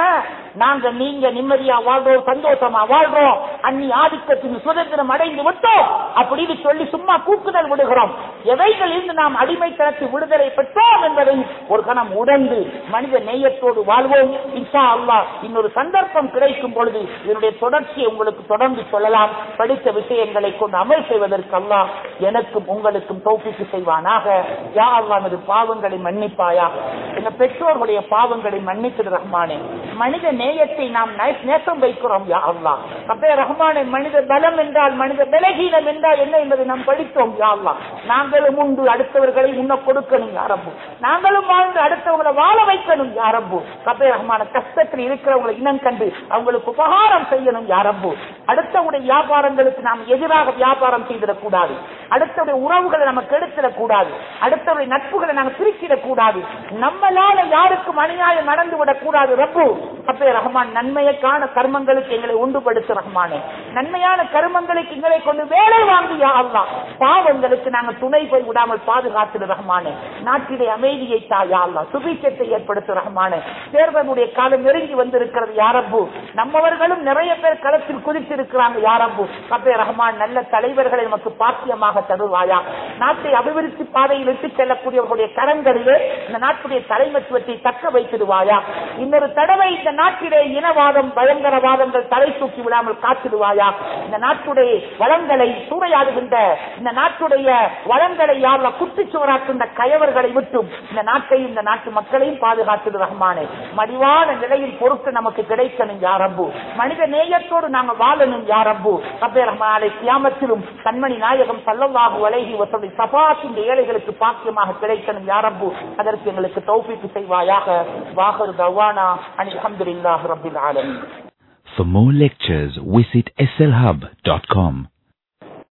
நாங்க நீங்க நிம்மதியா வாழ்றோம் சந்தோஷமா வாழ்றோம் அன்னி ஆதிக்கத்தின் சுதந்திரம் அடைந்து விட்டோம் அப்படின்னு சொல்லி சும்மா கூக்குதல் விடுகிறோம் எவைகள் இருந்து நாம் அடிமைத்தனத்தை விடுதலை பெற்றோம் என்பதை ஒரு கணம் உணர்ந்து மனித நேயத்தோடு வாழ்வோம் இன்ஷா அல்லாஹ் இன்னொரு சந்தர்ப்பம் கிடைக்கும் பொழுது இதனுடைய தொடர்ச்சியை உங்களுக்கு தொடர்ந்து சொல்லலாம் படித்த விஷயங்களை கொண்டு அமல் செய்வதற்கு அல்லாஹ் எனக்கும் உங்களுக்கும் தௌபிக்கு செய்வானாக யா அல்லாஹ் எனது பாவங்களை மன்னிப்பாயா எங்க பெற்றோர்களுடைய பாவங்களை மன்னித்தது ரஹ்மானே மனித நேயத்தை நாம் நே- நேசம் வைக்கிறோம் யா அல்லாஹ் அப்பே ரஹ்மானே மனித பலம் என்றால் மனித பலகீனம் என்றால் என்ன என்பதை நாம் படித்தோம் யா அல்லாஹ் நாங்களும் உண்டு அடுத்தவர்களை முன்ன கொடுக்கணும் யாரம்பு நாங்களும் வாழ்ந்து அடுத்தவங்களை வாழ வைக்கணும் யாரம்பு கபே ரஹ்மான கஷ்டத்தில் இருக்கிறவங்களை இனம் கண்டு அவங்களுக்கு உபகாரம் செய்யணும் யாரம்பு அடுத்தவருடைய வியாபாரங்களுக்கு நாம் எதிராக வியாபாரம் செய்திடக் கூடாது அடுத்தவருடைய உறவுகளை நம்ம கெடுத்திடக் கூடாது அடுத்தவருடைய நட்புகளை நாங்கள் பிரிக்கிடக் கூடாது நம்மளால யாருக்கும் அநியாயம் நடந்து விடக் கூடாது ரப்பு அப்பே ரஹ்மான் நன்மையக்கான கர்மங்களுக்கு எங்களை உண்டுபடுத்து ரஹ்மானே நன்மையான கர்மங்களுக்கு எங்களை கொண்டு வேலை வாங்கி யா அல்லாஹ் பாவங்களுக்கு நாங்கள் துணை போய் விடாமல் பாதுகாத்து ரஹ்மானே நாட்டிலே அமைதியை தா யா அல்லாஹ் சுபீட்சத்தை ஏற்படுத்து ரஹ்மானே தேர்தலுடைய காலம் நெருங்கி வந்திருக்கிறது யாரப்பு நம்மவர்களும் நிறைய பேர் களத்தில் குதித்திருக்கிறாங்க யாரப்பு அப்பே ரஹ்மான் நல்ல தலைவர்களை நமக்கு பாக்கியமாக தருவாயா நாட்டை அபிவிருத்தி பாதையில் இட்டு செல்லக்கூடியவர்களுடைய கரங்களிலே இந்த நாட்டுடைய தலைமைத்துவத்தை தக்க வைத்திடுவாயா இன்னொரு தடவை இந்த நாட்டிலே இனவாதம் பயங்கரவாதங்கள் தலை தூக்கி விடாமல் காத்திடுவாயா இந்த நாட்டுடைய வளங்களை சூறையாடுகின்ற இந்த நாட்டுடைய வளங்களை யாரில் குட்டிச்சுவராக்கின்ற கயவர்களை விட்டும் இந்த நாட்டையும் இந்த நாட்டு மக்களையும் பாதுகாத்து ரஹ்மானே மடிவான நிலையில் பொறுத்து நமக்கு கிடைக்கணும் யாரம்பு மனித நேயத்தோடு நாங்க வாழணும் யாரம்பு அப்பே ரஹ்மானை கியாமத்திலும் கண்மணி நாயகம் சல்லல்லாஹு அலைஹி வசதி சபாத்தின் ஏழைகளுக்கு பாக்கியமாக கிடைக்கணும் யாரம்பு அதற்கு எங்களுக்கு தௌஃபீக்கு செய்வாயாக வாகர் தவானா அனி அல்ஹம்துலில்லாஹி ரப்பில் ஆலமீன் For more lectures, visit slhub.com.